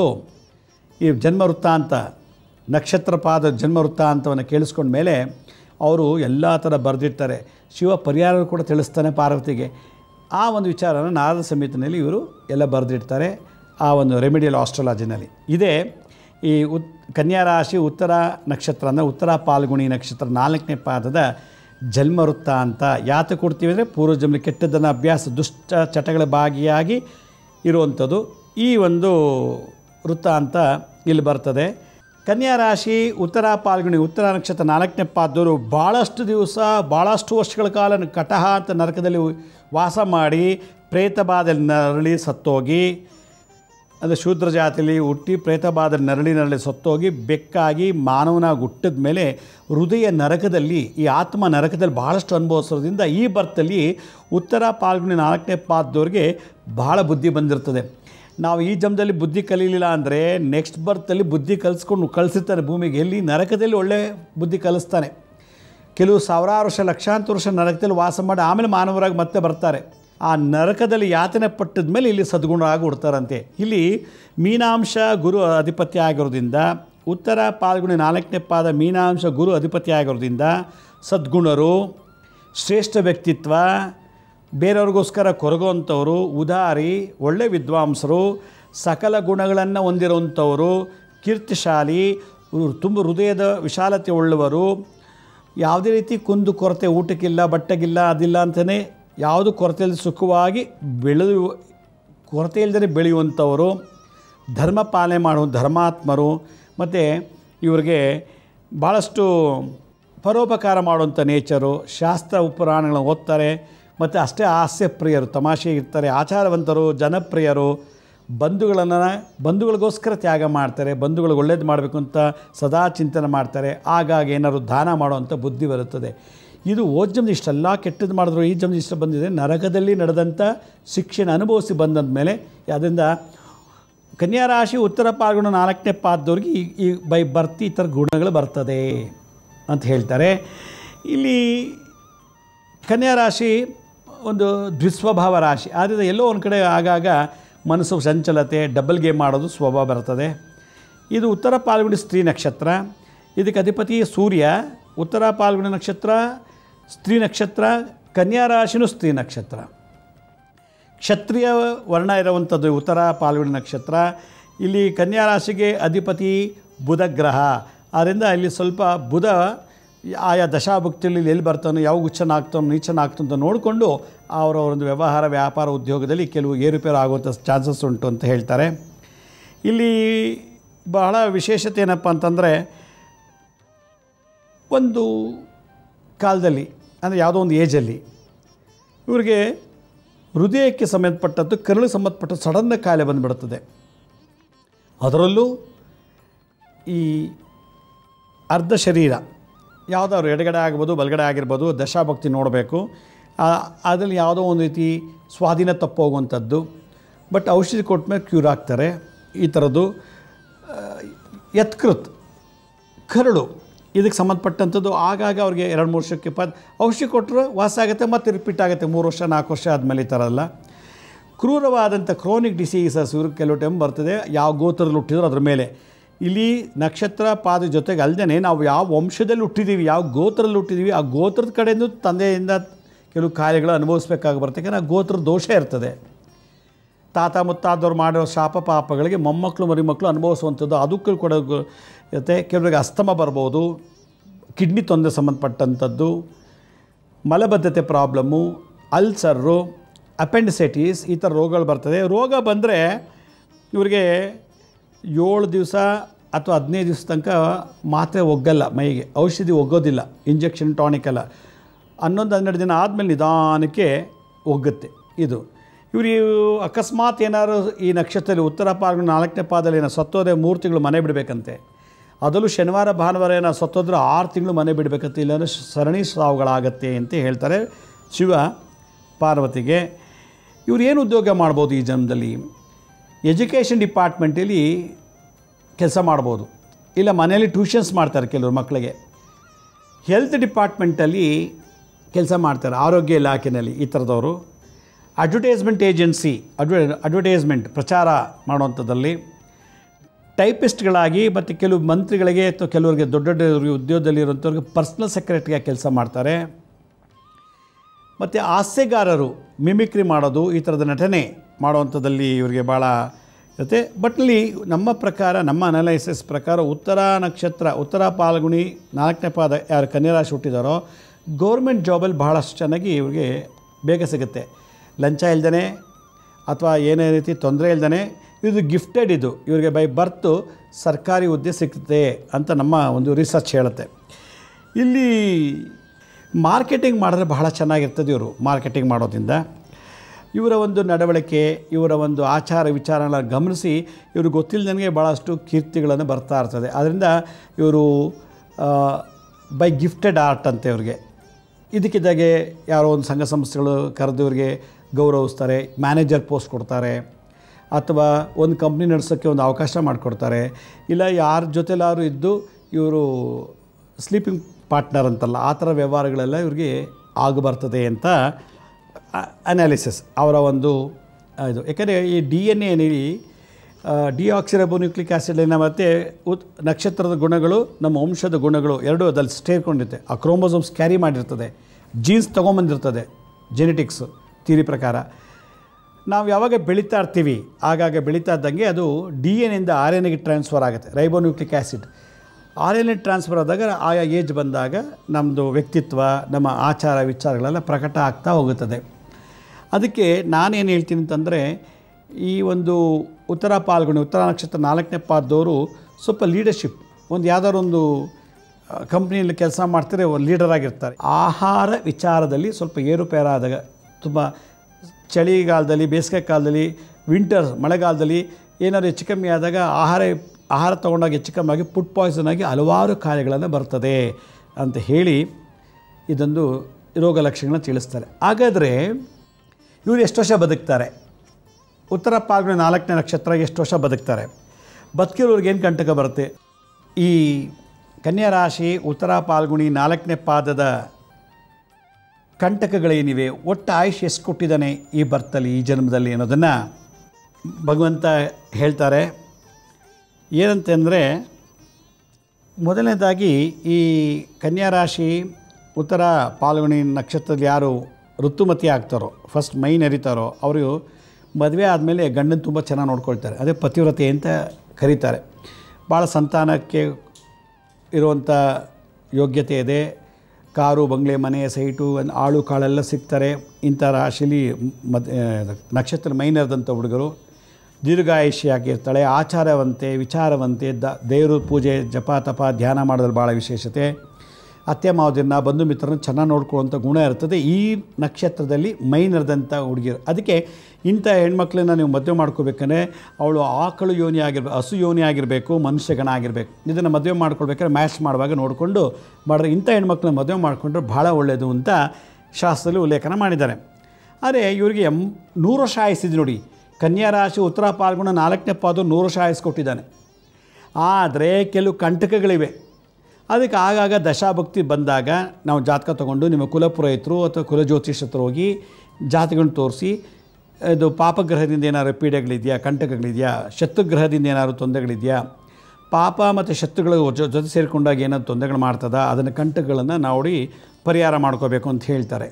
[SPEAKER 1] ಈ ಜನ್ಮ ವೃತ್ತಾಂತ ನಕ್ಷತ್ರ ಪಾದ ಜನ್ಮ ವೃತ್ತಾಂತವನ್ನು ಕೇಳಿಸ್ಕೊಂಡ ಮೇಲೆ ಅವರು ಎಲ್ಲ ಥರ ಬರೆದಿರ್ತಾರೆ ಶಿವ ಪರಿಹಾರ ಕೂಡ ತಿಳಿಸ್ತಾನೆ ಪಾರ್ವತಿಗೆ ಆ ಒಂದು ವಿಚಾರನ ನಾರದ ಸಮಿತಿನಲ್ಲಿ ಇವರು ಎಲ್ಲ ಬರೆದಿರ್ತಾರೆ ಆ ಒಂದು ರೆಮಿಡಿಯಲ್ ಆಸ್ಟ್ರಾಲಜಿನಲ್ಲಿ ಇದೇ ಈ ಉತ್ ಕನ್ಯಾ ರಾಶಿ ಉತ್ತರ ನಕ್ಷತ್ರ ಅಂದರೆ ಉತ್ತರ ಪಾಲ್ಗುಣಿ ನಕ್ಷತ್ರ ನಾಲ್ಕನೇ ಪಾದದ ಜನ್ಮ ವೃತ್ತ ಅಂತ ಯಾತ ಕೊಡ್ತೀವಿ ಅಂದರೆ ಪೂರ್ವ ಜನ್ಮ ಕೆಟ್ಟದ್ದನ್ನು ಅಭ್ಯಾಸ ದುಷ್ಟ ಚಟಗಳ ಭಾಗಿಯಾಗಿ ಇರುವಂಥದ್ದು ಈ ಒಂದು ವೃತ್ತ ಅಂತ ಇಲ್ಲಿ ಬರ್ತದೆ ಕನ್ಯಾ ರಾಶಿ ಉತ್ತರ ಪಾಲ್ಗುಣಿ ಉತ್ತರ ನಕ್ಷತ್ರ ನಾಲ್ಕನೇ ಪಾದವರು ಭಾಳಷ್ಟು ದಿವಸ ಭಾಳಷ್ಟು ವರ್ಷಗಳ ಕಾಲ ಕಟಹ ಅಂತ ನರಕದಲ್ಲಿ ವಾಸ ಮಾಡಿ ಪ್ರೇತಬಾಧೆಯಲ್ಲಿ ನರಳಿ ಸತ್ತೋಗಿ ಅಂದರೆ ಶೂದ್ರ ಜಾತಿಯಲ್ಲಿ ಹುಟ್ಟಿ ಪ್ರೇತಬಾಧೆಯಲ್ಲಿ ನರಳಿ ನರಳಿ ಸತ್ತೋಗಿ ಬೆಕ್ಕಾಗಿ ಮಾನವನಾಗಿ ಹುಟ್ಟಿದ ಮೇಲೆ ಹೃದಯ ನರಕದಲ್ಲಿ ಈ ಆತ್ಮ ನರಕದಲ್ಲಿ ಭಾಳಷ್ಟು ಅನುಭವಿಸೋದ್ರಿಂದ ಈ ಬರ್ತಲ್ಲಿ ಉತ್ತರ ಪಾಲ್ಗುಣಿ ನಾಲ್ಕನೇ ಪಾದದವ್ರಿಗೆ ಭಾಳ ಬುದ್ಧಿ ಬಂದಿರ್ತದೆ ನಾವು ಈ ಜನ್ಮದಲ್ಲಿ ಬುದ್ಧಿ ಕಲೀಲಿಲ್ಲ ಅಂದರೆ ನೆಕ್ಸ್ಟ್ ಬರ್ತಲ್ಲಿ ಬುದ್ಧಿ ಕಲಿಸ್ಕೊಂಡು ಕಳಿಸಿರ್ತಾನೆ ಭೂಮಿಗೆ ಎಲ್ಲಿ ನರಕದಲ್ಲಿ ಒಳ್ಳೆ ಬುದ್ಧಿ ಕಲಿಸ್ತಾನೆ ಕೆಲವು ಸಾವಿರಾರು ವರ್ಷ ಲಕ್ಷಾಂತರ ವರ್ಷ ನರಕದಲ್ಲಿ ವಾಸ ಮಾಡಿ ಆಮೇಲೆ ಮಾನವರಾಗಿ ಮತ್ತೆ ಬರ್ತಾರೆ ಆ ನರಕದಲ್ಲಿ ಯಾತನೆ ಪಟ್ಟದ ಮೇಲೆ ಇಲ್ಲಿ ಸದ್ಗುಣರಾಗಿ ಹುಡ್ತಾರಂತೆ ಇಲ್ಲಿ ಮೀನಾಂಶ ಗುರು ಅಧಿಪತ್ಯ ಆಗಿರೋದ್ರಿಂದ ಉತ್ತರ ಪಾಲ್ಗುಣಿ ನಾಲ್ಕನೇ ಪಾದ ಮೀನಾಂಶ ಗುರು ಅಧಿಪತ್ಯ ಆಗಿರೋದ್ರಿಂದ ಸದ್ಗುಣರು ಶ್ರೇಷ್ಠ ವ್ಯಕ್ತಿತ್ವ ಬೇರೆಯವ್ರಿಗೋಸ್ಕರ ಕೊರಗುವಂಥವರು ಉದಾರಿ ಒಳ್ಳೆ ವಿದ್ವಾಂಸರು ಸಕಲ ಗುಣಗಳನ್ನು ಹೊಂದಿರುವಂಥವರು ಕೀರ್ತಿಶಾಲಿ ಇವ್ರು ತುಂಬ ಹೃದಯದ ವಿಶಾಲತೆ ಉಳ್ಳವರು ಯಾವುದೇ ರೀತಿ ಕುಂದು ಕೊರತೆ ಊಟಕ್ಕಿಲ್ಲ ಬಟ್ಟೆಗಿಲ್ಲ ಅದಿಲ್ಲ ಅಂತಲೇ ಯಾವುದು ಕೊರತೆಯಲ್ಲಿ ಸುಖವಾಗಿ ಬೆಳೆದು ಕೊರತೆ ಇಲ್ಲದೇ ಬೆಳೆಯುವಂಥವರು ಧರ್ಮ ಪಾಲನೆ ಮಾಡುವ ಧರ್ಮಾತ್ಮರು ಮತ್ತು ಇವರಿಗೆ ಭಾಳಷ್ಟು ಪರೋಪಕಾರ ಮಾಡುವಂಥ ನೇಚರು ಶಾಸ್ತ್ರ ಪುರಾಣಗಳನ್ನ ಓದ್ತಾರೆ ಮತ್ತು ಅಷ್ಟೇ ಹಾಸ್ಯಪ್ರಿಯರು ತಮಾಷೆ ಇರ್ತಾರೆ ಆಚಾರವಂತರು ಜನಪ್ರಿಯರು ಬಂಧುಗಳನ್ನು ಬಂಧುಗಳಿಗೋಸ್ಕರ ತ್ಯಾಗ ಮಾಡ್ತಾರೆ ಬಂಧುಗಳಿಗೆ ಒಳ್ಳೇದು ಮಾಡಬೇಕು ಅಂತ ಸದಾ ಚಿಂತನೆ ಮಾಡ್ತಾರೆ ಆಗಾಗ ಏನಾದ್ರು ದಾನ ಮಾಡುವಂಥ ಬುದ್ಧಿ ಬರುತ್ತದೆ ಇದು ಓದ್ ಜಮ್ದು ಇಷ್ಟೆಲ್ಲ ಕೆಟ್ಟದ್ದು ಮಾಡಿದ್ರು ಈ ಜಮ್ದು ಇಷ್ಟ ಬಂದಿದೆ ನರಕದಲ್ಲಿ ನಡೆದಂಥ ಶಿಕ್ಷೆನ ಅನುಭವಿಸಿ ಬಂದಂದ ಮೇಲೆ ಅದರಿಂದ ಕನ್ಯಾ ರಾಶಿ ಉತ್ತರ ಪಾಲ್ಗುಣ ನಾಲ್ಕನೇ ಪಾದದವ್ರಿಗೆ ಈ ಈ ಬೈ ಬರ್ತಿ ಈ ಥರ ಗುಣಗಳು ಬರ್ತದೆ ಅಂತ ಹೇಳ್ತಾರೆ ಇಲ್ಲಿ ಕನ್ಯಾ ರಾಶಿ ಒಂದು ದ್ವಿಸ್ವಭಾವ ರಾಶಿ ಆದ್ದರಿಂದ ಎಲ್ಲೋ ಒಂದು ಕಡೆ ಆಗಾಗ ಮನಸ್ಸು ಚಂಚಲತೆ ಡಬಲ್ ಗೇಮ್ ಮಾಡೋದು ಸ್ವಭಾವ ಬರ್ತದೆ ಇದು ಉತ್ತರ ಪಾಲ್ಗುಣಿ ಸ್ತ್ರೀ ನಕ್ಷತ್ರ ಇದಕ್ಕೆ ಅಧಿಪತಿ ಸೂರ್ಯ ಉತ್ತರ ಪಾಲ್ಗುಣಿ ನಕ್ಷತ್ರ ಸ್ತ್ರೀ ನಕ್ಷತ್ರ ಕನ್ಯಾ ರಾಶಿನೂ ಸ್ತ್ರೀ ನಕ್ಷತ್ರ ಕ್ಷತ್ರಿಯ ವರ್ಣ ಇರುವಂಥದ್ದು ಉತ್ತರ ಪಾಲ್ಗುಣಿ ನಕ್ಷತ್ರ ಇಲ್ಲಿ ಕನ್ಯಾ ರಾಶಿಗೆ ಅಧಿಪತಿ ಬುಧ ಗ್ರಹ ಆದ್ದರಿಂದ ಇಲ್ಲಿ ಸ್ವಲ್ಪ ಬುಧ ಆಯಾ ದಶಾಭುಕ್ತಿಯಲ್ಲಿ ಎಲ್ಲಿ ಬರ್ತಾನೋ ಯಾವ ಉಚ್ಚನಾಗ್ತಾನೋ ನೀಚನಾಗ್ತಾನೋ ಅಂತ ನೋಡಿಕೊಂಡು ಅವರ ಒಂದು ವ್ಯವಹಾರ ವ್ಯಾಪಾರ ಉದ್ಯೋಗದಲ್ಲಿ ಕೆಲವು ಏರುಪೇರು ಆಗುವಂಥ ಚಾನ್ಸಸ್ ಉಂಟು ಅಂತ ಹೇಳ್ತಾರೆ ಇಲ್ಲಿ ಬಹಳ ವಿಶೇಷತೆ ಏನಪ್ಪ ಅಂತಂದರೆ ಒಂದು ಕಾಲದಲ್ಲಿ ಅಂದರೆ ಯಾವುದೋ ಒಂದು ಏಜಲ್ಲಿ ಇವರಿಗೆ ಹೃದಯಕ್ಕೆ ಸಂಬಂಧಪಟ್ಟದ್ದು ಕರುಳಿಗೆ ಸಂಬಂಧಪಟ್ಟ ಸಡನ್ನ ಕಾಯಿಲೆ ಬಂದುಬಿಡುತ್ತದೆ ಅದರಲ್ಲೂ ಈ ಅರ್ಧ ಶರೀರ ಯಾವುದಾದ್ರು ಎಡಗಡೆ ಆಗ್ಬೋದು ಬಲಗಡೆ ಆಗಿರ್ಬೋದು ದಶಾಭಕ್ತಿ ನೋಡಬೇಕು ಅದರಲ್ಲಿ ಯಾವುದೋ ಒಂದು ರೀತಿ ಸ್ವಾಧೀನ ತಪ್ಪೋಗುವಂಥದ್ದು ಬಟ್ ಔಷಧಿ ಕೊಟ್ಟ ಮೇಲೆ ಕ್ಯೂರ್ ಆಗ್ತಾರೆ ಈ ಥರದ್ದು ಆ, ಯತ್ಕೃತ್ ಕರಳು ಇದಕ್ಕೆ ಸಂಬಂಧಪಟ್ಟಂಥದ್ದು ಆಗಾಗ ಅವ್ರಿಗೆ ಎರಡು ಮೂರು ವರ್ಷಕ್ಕೆ ಪ ಔಷಧಿ ಕೊಟ್ಟರೆ ವಾಸ ಆಗುತ್ತೆ ಮತ್ತು ರಿಪೀಟ್ ಆಗುತ್ತೆ ಮೂರು ವರ್ಷ ನಾಲ್ಕು ವರ್ಷ ಆದಮೇಲೆ ಈ ಥರ ಎಲ್ಲ ಕ್ರೂರವಾದಂಥ ಕ್ರೋನಿಕ್ ಡಿಸೀಸಸ್ ಇವ್ರಿಗೆ ಕೆಲವು ಟೈಮ್ ಬರ್ತದೆ ಯಾವ ಗೋತ್ರದಲ್ಲಿ ಹುಟ್ಟಿದ್ರು ಅದ್ರ ಮೇಲೆ ಇಲ್ಲಿ ನಕ್ಷತ್ರ ಪಾದ ಜೊತೆಗೆ ಅಲ್ಲದೆ ನಾವು ಯಾವ ವಂಶದಲ್ಲಿ ಹುಟ್ಟಿದ್ದೀವಿ ಯಾವ ಗೋತ್ರದಲ್ಲಿ ಹುಟ್ಟಿದ್ದೀವಿ ಆ ಗೋತ್ರದ ಕಡೆಯಿಂದ ತಂದೆಯಿಂದ ಕೆಲವು ಕಾರ್ಯಗಳು ಅನುಭವಿಸ್ಬೇಕಾಗಿ ಬರುತ್ತೆ ಯಾಕಂದರೆ ಆ ಗೋತ್ರದ ದೋಷ ಇರ್ತದೆ ತಾತ ಮುತ್ತಾದವ್ರು ಮಾಡಿರೋ ಶಾಪ ಪಾಪಗಳಿಗೆ ಮೊಮ್ಮಕ್ಕಳು ಮರಿಮಕ್ಕಳು ಅನುಭವಿಸುವಂಥದ್ದು ಅದಕ್ಕೂ ಕೂಡ ಗೊ- ಇರುತ್ತೆ ಕೆಲವರಿಗೆ ಅಸ್ತಮ ಬರ್ಬೋದು ಕಿಡ್ನಿ ತೊಂದರೆ ಸಂಬಂಧಪಟ್ಟಂಥದ್ದು ಮಲಬದ್ಧತೆ ಪ್ರಾಬ್ಲಮ್ಮು ಅಲ್ಸರ್ರು ಅಪೆಂಡಿಸೈಟಿಸ್ ಈ ಥರ ರೋಗಗಳು ಬರ್ತದೆ ರೋಗ ಬಂದರೆ ಇವರಿಗೆ ಏಳು ದಿವಸ ಅಥವಾ ಹದಿನೈದು ದಿವಸ ತನಕ ಮಾತ್ರೆ ಒಗ್ಗಲ್ಲ ಮೈಗೆ ಔಷಧಿ ಒಗ್ಗೋದಿಲ್ಲ ಇಂಜೆಕ್ಷನ್ ಟಾನಿಕ್ ಎಲ್ಲ ಹನ್ನೊಂದು ಹನ್ನೆರಡು ದಿನ ಆದಮೇಲೆ ನಿಧಾನಕ್ಕೆ ಒಗ್ಗುತ್ತೆ ಇದು ಇವರು ಅಕಸ್ಮಾತ್ ಏನಾದ್ರು ಈ ನಕ್ಷತ್ರದಲ್ಲಿ ಉತ್ತರ ಪಾಲ್ಗೊಂಡು ನಾಲ್ಕನೇ ಪಾದಲ್ಲಿ ಏನೋ ಸತ್ತೋದೆ ಮೂರು ತಿಂಗಳು ಮನೆ ಬಿಡಬೇಕಂತೆ ಅದರಲ್ಲೂ ಶನಿವಾರ ಭಾನುವಾರ ಏನೋ ಸತ್ತೋದ್ರೆ ಆರು ತಿಂಗಳು ಮನೆ ಬಿಡಬೇಕಂತೆ ಇಲ್ಲಾಂದರೆ ಸರಣಿ ಸಾವುಗಳಾಗತ್ತೆ ಅಂತ ಹೇಳ್ತಾರೆ ಶಿವ ಪಾರ್ವತಿಗೆ ಇವ್ರು ಏನು ಉದ್ಯೋಗ ಮಾಡ್ಬೋದು ಈ ಜನ್ಮದಲ್ಲಿ ಎಜುಕೇಷನ್ ಡಿಪಾರ್ಟ್ಮೆಂಟಲ್ಲಿ ಕೆಲಸ ಮಾಡ್ಬೋದು ಇಲ್ಲ ಮನೆಯಲ್ಲಿ ಟ್ಯೂಷನ್ಸ್ ಮಾಡ್ತಾರೆ ಕೆಲವರು ಮಕ್ಕಳಿಗೆ ಹೆಲ್ತ್ ಡಿಪಾರ್ಟ್ಮೆಂಟಲ್ಲಿ ಕೆಲಸ ಮಾಡ್ತಾರೆ ಆರೋಗ್ಯ ಇಲಾಖೆಯಲ್ಲಿ ಈ ಥರದವರು ಅಡ್ವರ್ಟೈಸ್ಮೆಂಟ್ ಏಜೆನ್ಸಿ ಅಡ್ವ ಅಡ್ವರ್ಟೈಸ್ಮೆಂಟ್ ಪ್ರಚಾರ ಮಾಡುವಂಥದ್ದಲ್ಲಿ ಟೈಪಿಸ್ಟ್ಗಳಾಗಿ ಮತ್ತು ಕೆಲವು ಮಂತ್ರಿಗಳಿಗೆ ಅಥವಾ ಕೆಲವರಿಗೆ ದೊಡ್ಡ ದೊಡ್ಡ ಉದ್ಯೋಗದಲ್ಲಿರುವಂಥವ್ರಿಗೆ ಪರ್ಸ್ನಲ್ ಸೆಕ್ರೆಟರಿಯಾಗಿ ಕೆಲಸ ಮಾಡ್ತಾರೆ ಮತ್ತು ಹಾಸ್ಯಗಾರರು ಮಿಮಿಕ್ರಿ ಮಾಡೋದು ಈ ಥರದ ನಟನೆ ಮಾಡುವಂಥದ್ದಲ್ಲಿ ಇವರಿಗೆ ಭಾಳ ಇರುತ್ತೆ ಬಟ್ ಇಲ್ಲಿ ನಮ್ಮ ಪ್ರಕಾರ ನಮ್ಮ ಅನಲೈಸಿಸ್ ಪ್ರಕಾರ ಉತ್ತರ ನಕ್ಷತ್ರ ಉತ್ತರ ಪಾಲ್ಗುಣಿ ನಾಲ್ಕನೇ ಪಾದ ಯಾರು ಕನ್ಯರಾಶಿ ಹುಟ್ಟಿದಾರೋ ಗೌರ್ಮೆಂಟ್ ಜಾಬಲ್ಲಿ ಭಾಳಷ್ಟು ಚೆನ್ನಾಗಿ ಇವ್ರಿಗೆ ಬೇಗ ಸಿಗುತ್ತೆ ಲಂಚ ಇಲ್ದೇ ಅಥವಾ ಏನೇ ರೀತಿ ತೊಂದರೆ ಇಲ್ದೇ ಇದು ಗಿಫ್ಟೆಡ್ ಇದು ಇವರಿಗೆ ಬೈ ಬರ್ತು ಸರ್ಕಾರಿ ಹುದ್ದೆ ಸಿಗ್ತದೆ ಅಂತ ನಮ್ಮ ಒಂದು ರಿಸರ್ಚ್ ಹೇಳುತ್ತೆ ಇಲ್ಲಿ ಮಾರ್ಕೆಟಿಂಗ್ ಮಾಡಿದ್ರೆ ಬಹಳ ಚೆನ್ನಾಗಿರ್ತದೆ ಇವರು ಮಾರ್ಕೆಟಿಂಗ್ ಮಾಡೋದ್ರಿಂದ ಇವರ ಒಂದು ನಡವಳಿಕೆ ಇವರ ಒಂದು ಆಚಾರ ವಿಚಾರಗಳನ್ನ ಗಮನಿಸಿ ಇವರು ಗೊತ್ತಿಲ್ಲದಂಗೆ ಭಾಳಷ್ಟು ಕೀರ್ತಿಗಳನ್ನು ಬರ್ತಾ ಇರ್ತದೆ ಆದ್ದರಿಂದ ಇವರು ಬೈ ಗಿಫ್ಟೆಡ್ ಆರ್ಟ್ ಅಂತ ಇವ್ರಿಗೆ ಇದಕ್ಕಿದ್ದಾಗೆ ಯಾರೋ ಒಂದು ಸಂಘ ಸಂಸ್ಥೆಗಳು ಕರೆದು ಇವರಿಗೆ ಗೌರವಿಸ್ತಾರೆ ಮ್ಯಾನೇಜರ್ ಪೋಸ್ಟ್ ಕೊಡ್ತಾರೆ ಅಥವಾ ಒಂದು ಕಂಪ್ನಿ ನಡೆಸೋಕ್ಕೆ ಒಂದು ಅವಕಾಶ ಮಾಡಿಕೊಡ್ತಾರೆ ಇಲ್ಲ ಯಾರ ಜೊತೆಲಾದ್ರು ಇದ್ದು ಇವರು ಸ್ಲೀಪಿಂಗ್ ಪಾರ್ಟ್ನರ್ ಅಂತಲ್ಲ ಆ ಥರ ವ್ಯವಹಾರಗಳೆಲ್ಲ ಇವ್ರಿಗೆ ಆಗಬರ್ತದೆ ಅಂತ ಅನಾಲಿಸಿಸ್ ಅವರ ಒಂದು ಆ, ಇದು ಯಾಕಂದರೆ ಈ ಡಿ ಎನ್ ಎನಲ್ಲಿ ಡಿಆಕ್ಸಿರಬೋನ್ಯೂಕ್ಲಿಕ್ ಆ್ಯಸಿಡ್ ಮತ್ತು ಉತ್ ನಕ್ಷತ್ರದ ಗುಣಗಳು ನಮ್ಮ ವಂಶದ ಗುಣಗಳು ಎರಡೂ ಅದಲ್ಲಿ ಸೇರ್ಕೊಂಡಿರುತ್ತೆ ಆ ಕ್ರೋಮೋಸೋಮ್ಸ್ ಕ್ಯಾರಿ ಮಾಡಿರ್ತದೆ ಜೀನ್ಸ್ ತೊಗೊಂಬಂದಿರ್ತದೆ ಜೆನೆಟಿಕ್ಸ್ ಥಿಯರಿ ಪ್ರಕಾರ ನಾವು ಯಾವಾಗ ಬೆಳೀತಾ ಇರ್ತೀವಿ ಆಗಾಗ ಬೆಳೀತಾ ಇದ್ದಂಗೆ ಅದು ಡಿ ಎನ್ ಇಂದ ಆರ್ ಎನ್ ಎಗೆ ಟ್ರಾನ್ಸ್ಫರ್ ಆಗುತ್ತೆ ribonucleic acid R N A transfer ಆದಾಗ ಆಯಾ ಏಜ್ ಬಂದಾಗ ನಮ್ಮದು ವ್ಯಕ್ತಿತ್ವ ನಮ್ಮ ಆಚಾರ ವಿಚಾರಗಳೆಲ್ಲ ಪ್ರಕಟ ಆಗ್ತಾ ಹೋಗುತ್ತದೆ ಅದಕ್ಕೆ ನಾನೇನು ಹೇಳ್ತೀನಿ ಅಂತಂದರೆ ಈ ಒಂದು ಉತ್ತರ ಪಾಲ್ಗೊಳ್ಳಿ ಉತ್ತರ ನಕ್ಷತ್ರ ನಾಲ್ಕನೇ ಪಾದದವರು ಸ್ವಲ್ಪ ಲೀಡರ್ಶಿಪ್ ಒಂದು ಯಾವ್ದಾದ್ರು ಒಂದು ಕಂಪ್ನಿಯಲ್ಲಿ ಕೆಲಸ ಮಾಡ್ತಾರೆ ಲೀಡರ್ ಆಗಿರ್ತಾರೆ ಆಹಾರ ವಿಚಾರದಲ್ಲಿ ಸ್ವಲ್ಪ ಏರುಪೇರಾದಾಗ ತುಂಬ ಚಳಿಗಾಲದಲ್ಲಿ ಬೇಸಿಗೆ ಕಾಲದಲ್ಲಿ ವಿಂಟರ್ ಮಳೆಗಾಲದಲ್ಲಿ ಏನಾದ್ರು ಹೆಚ್ಚು ಕಮ್ಮಿ ಆದಾಗ ಆಹಾರ ಆಹಾರ ತೊಗೊಂಡಾಗ ಹೆಚ್ಚು ಕಮ್ಮಿ ಆಗಿ ಫುಡ್ ಪಾಯ್ಸನ್ ಆಗಿ ಹಲವಾರು ಕಾಯಿಲೆಗಳನ್ನು ಬರ್ತದೆ ಅಂತ ಹೇಳಿ ಇದೊಂದು ರೋಗ ಲಕ್ಷಣಗಳನ್ನ ತಿಳಿಸ್ತಾರೆ ಹಾಗಾದರೆ ಇವರು ಎಷ್ಟು ವರ್ಷ ಬದುಕ್ತಾರೆ ಉತ್ತರ ಪಾಲ್ಗುಣಿ ನಾಲ್ಕನೇ ನಕ್ಷತ್ರ ಎಷ್ಟು ವರ್ಷ ಬದುಕ್ತಾರೆ ಬದುಕಿರೋರ್ಗೆ ಏನು ಕಂಟಕ ಬರುತ್ತೆ ಈ ಕನ್ಯಾ ರಾಶಿ ಉತ್ತರ ಪಾಲ್ಗುಣಿ ನಾಲ್ಕನೇ ಪಾದದ ಕಂಟಕಗಳೇನಿವೆ ಒಟ್ಟು ಆಯುಷ್ ಎಷ್ಟು ಕೊಟ್ಟಿದ್ದಾನೆ ಈ ಬರ್ತಲ್ಲಿ ಈ ಜನ್ಮದಲ್ಲಿ ಅನ್ನೋದನ್ನು ಭಗವಂತ ಹೇಳ್ತಾರೆ ಏನಂತಂದರೆ ಮೊದಲನೇದಾಗಿ ಈ ಕನ್ಯಾ ರಾಶಿ ಉತ್ತರ ಪಾಲ್ಗುಣಿ ನಕ್ಷತ್ರದಲ್ಲಿ ಯಾರು ಋತುಮತಿ ಆಗ್ತಾರೋ ಫಸ್ಟ್ ಮೈನ್ ಎರಿತಾರೋ ಅವರು ಮದುವೆ ಆದಮೇಲೆ ಗಂಡನ ತುಂಬ ಚೆನ್ನಾಗಿ ನೋಡ್ಕೊಳ್ತಾರೆ ಅದೇ ಪತಿವ್ರತೆ ಅಂತ ಕರೀತಾರೆ ಭಾಳ ಸಂತಾನಕ್ಕೆ ಇರುವಂಥ ಯೋಗ್ಯತೆ ಇದೆ ಕಾರು ಬಂಗ್ಲೆ ಮನೆ ಸೈಟು ಒಂದು ಆಳು ಕಾಳೆಲ್ಲ ಸಿಗ್ತಾರೆ ಇಂಥ ರಾಶಿಲಿ ಮದ್ ನಕ್ಷತ್ರ ಮೈನರ್ದಂಥ ಹುಡುಗರು ದೀರ್ಘಾಯುಷ್ಯ ಆಗಿರ್ತಾಳೆ ಆಚಾರವಂತೆ ವಿಚಾರವಂತೆ ದ ದೇವ್ರ ಪೂಜೆ ಜಪ ತಪ ಧ್ಯಾನ ಮಾಡೋದ್ರಲ್ಲಿ ಭಾಳ ವಿಶೇಷತೆ ಅತ್ತೆ ಮಾವದಿರನ್ನ ಬಂಧು ಮಿತ್ರರನ್ನ ಚೆನ್ನಾಗಿ ನೋಡ್ಕೊಳ್ಳುವಂಥ ಗುಣ ಇರ್ತದೆ ಈ ನಕ್ಷತ್ರದಲ್ಲಿ ಮೈ ನೆರೆದಂಥ ಹುಡುಗಿರು ಅದಕ್ಕೆ ಇಂಥ ಹೆಣ್ಮಕ್ಳನ್ನ ನೀವು ಮದುವೆ ಮಾಡ್ಕೋಬೇಕಂದ್ರೆ ಅವಳು ಆಕಳು ಯೋನಿ ಆಗಿರ್ಬೇಕು ಹಸು ಯೋನಿ ಆಗಿರಬೇಕು ಮನುಷ್ಯಗಣ ಆಗಿರಬೇಕು ಇದನ್ನು ಮದುವೆ ಮಾಡ್ಕೊಳ್ಬೇಕಾದ್ರೆ ಮ್ಯಾಚ್ ಮಾಡುವಾಗ ನೋಡಿಕೊಂಡು ಮಾಡಿದ್ರೆ ಇಂಥ ಹೆಣ್ಮಕ್ಳನ್ನ ಮದುವೆ ಮಾಡಿಕೊಂಡ್ರೆ ಭಾಳ ಒಳ್ಳೆಯದು ಅಂತ ಶಾಸ್ತ್ರದಲ್ಲಿ ಉಲ್ಲೇಖನ ಮಾಡಿದ್ದಾರೆ ಆದರೆ ಇವರಿಗೆ ಎಂ ನೂರು ವರ್ಷ ಆಯಸ್ಸಿದೆ ನೋಡಿ ಕನ್ಯಾ ರಾಶಿ ಉತ್ತರ ಪಾಲ್ಗುಣ ನಾಲ್ಕನೇ ಪಾದ ನೂರು ವರ್ಷ ಆಯಸ್ಸು ಕೊಟ್ಟಿದ್ದಾನೆ ಆದರೆ ಕೆಲವು ಕಂಟಕಗಳಿವೆ ಅದಕ್ಕೆ ಆಗಾಗ ದಶಾಭಕ್ತಿ ಬಂದಾಗ ನಾವು ಜಾತಕ ತೊಗೊಂಡು ನಿಮ್ಮ ಕುಲಪುರೋಹಿತರು ಅಥವಾ ಕುಲಜ್ಯೋತಿಷ ಹತ್ರ ಹೋಗಿ ಜಾತಕಗಳನ್ನ ತೋರಿಸಿ ಇದು ಪಾಪಗ್ರಹದಿಂದ ಏನಾದ್ರು ಪೀಡೆಗಳಿದೆಯಾ ಕಂಟಕಗಳಿದೆಯಾ ಶತ್ರುಗ್ರಹದಿಂದ ಏನಾದ್ರು ತೊಂದರೆಗಳಿದೆಯಾ ಪಾಪ ಮತ್ತು ಶತ್ರುಗಳು ಜೊ- ಜೊತೆ ಸೇರಿಕೊಂಡಾಗ ಏನಾದ್ರು ತೊಂದರೆಗಳು ಮಾಡ್ತದ ಅದನ್ನು ಕಂಟಕಗಳನ್ನು ನೋಡಿ ಪರಿಹಾರ ಮಾಡ್ಕೋಬೇಕು ಅಂತ ಹೇಳ್ತಾರೆ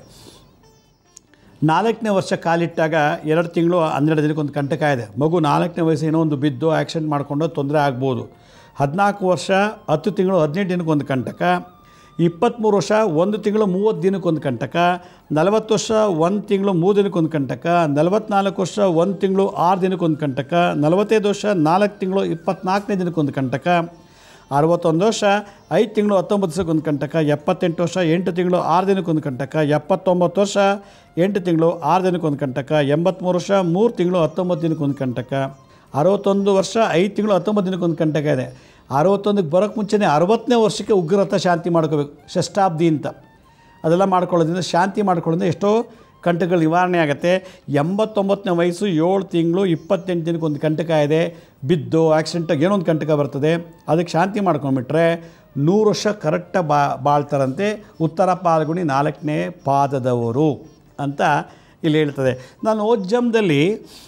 [SPEAKER 1] ನಾಲ್ಕನೇ ವರ್ಷ ಕಾಲಿಟ್ಟಾಗ ಎರಡು ತಿಂಗಳು ಹನ್ನೆರಡು ದಿನಕ್ಕೆ ಒಂದು ಕಂಟಕ ಇದೆ ಮಗು ನಾಲ್ಕನೇ ವಯಸ್ಸು ಏನೋ ಒಂದು ಬಿದ್ದು ಆಕ್ಸಿಡೆಂಟ್ ಮಾಡಿಕೊಂಡು ತೊಂದರೆ ಆಗ್ಬೋದು ಹದಿನಾಲ್ಕು ವರ್ಷ ಹತ್ತು ತಿಂಗಳು ಹದಿನೆಂಟು ದಿನಕ್ಕೆ ಒಂದು ಕಂಟಕ ಇಪ್ಪತ್ತ್ಮೂರು ವರ್ಷ ಒಂದು ತಿಂಗಳು ಮೂವತ್ತು ದಿನಕ್ಕೆ ಒಂದು ಕಂಟಕ ನಲವತ್ತು ವರ್ಷ ಒಂದು ತಿಂಗಳು ಮೂರು ದಿನಕ್ಕೆ ಒಂದು ಕಂಟಕ ನಲವತ್ನಾಲ್ಕು ವರ್ಷ ಒಂದು ತಿಂಗಳು ಆರು ದಿನಕ್ಕೆ ಒಂದು ಕಂಟಕ ನಲವತ್ತೈದು ವರ್ಷ ನಾಲ್ಕು ತಿಂಗಳು ಇಪ್ಪತ್ನಾಲ್ಕನೇ ದಿನಕ್ಕೆ ಒಂದು ಕಂಟಕ ಅರವತ್ತೊಂದು ವರ್ಷ ಐದು ತಿಂಗಳು ಹತ್ತೊಂಬತ್ತು ದಿವಸಕ್ಕೆ ಒಂದು ಕಂಟಕ ಎಪ್ಪತ್ತೆಂಟು ವರ್ಷ ಎಂಟು ತಿಂಗಳು ಆರು ದಿನಕ್ಕೆ ಒಂದು ಕಂಟಕ ಎಪ್ಪತ್ತೊಂಬತ್ತು ವರ್ಷ ಎಂಟು ತಿಂಗಳು ಆರು ದಿನಕ್ಕೆ ಒಂದು ಕಂಟಕ ಎಂಬತ್ತ್ಮೂರು ವರ್ಷ ಮೂರು ತಿಂಗಳು ಹತ್ತೊಂಬತ್ತು ದಿನಕ್ಕೆ ಒಂದು ಕಂಟಕ ಅರವತ್ತೊಂದು ವರ್ಷ ಐದು ತಿಂಗಳು ಹತ್ತೊಂಬತ್ತು ದಿನಕ್ಕೆ ಒಂದು ಕಂಟಕ ಇದೆ ಅರವತ್ತೊಂದಕ್ಕೆ ಬರೋಕ್ಕೆ ಮುಂಚೆನೇ ಅರವತ್ತನೇ ವರ್ಷಕ್ಕೆ ಉಗ್ರತ ಶಾಂತಿ ಮಾಡ್ಕೋಬೇಕು ಷಷ್ಠಾಬ್ದಿ ಅಂತ ಅದೆಲ್ಲ ಮಾಡ್ಕೊಳ್ಳೋದ್ರಿಂದ ಶಾಂತಿ ಮಾಡ್ಕೊಳ್ಳೋದ್ರಿಂದ ಎಷ್ಟೋ ಕಂಟಕಗಳು ನಿವಾರಣೆ ಆಗುತ್ತೆ ಎಂಬತ್ತೊಂಬತ್ತನೇ ವಯಸ್ಸು ಏಳು ತಿಂಗಳು ಇಪ್ಪತ್ತೆಂಟು ದಿನಕ್ಕೆ ಒಂದು ಕಂಟಕ ಇದೆ ಬಿದ್ದು ಆಕ್ಸಿಡೆಂಟಾಗಿ ಏನೋ ಒಂದು ಕಂಟಕ ಬರ್ತದೆ ಅದಕ್ಕೆ ಶಾಂತಿ ಮಾಡ್ಕೊಂಡ್ಬಿಟ್ರೆ ನೂರು ವರ್ಷ ಕರೆಕ್ಟಾಗಿ ಬಾ ಬಾಳ್ತಾರಂತೆ ಉತ್ತರ ಪಾಲ್ಗುಣಿ ನಾಲ್ಕನೇ ಪಾದದವರು ಅಂತ ಇಲ್ಲಿ ಹೇಳ್ತದೆ ನಾನು ಓಜ್ಜಮ್ದಲ್ಲಿ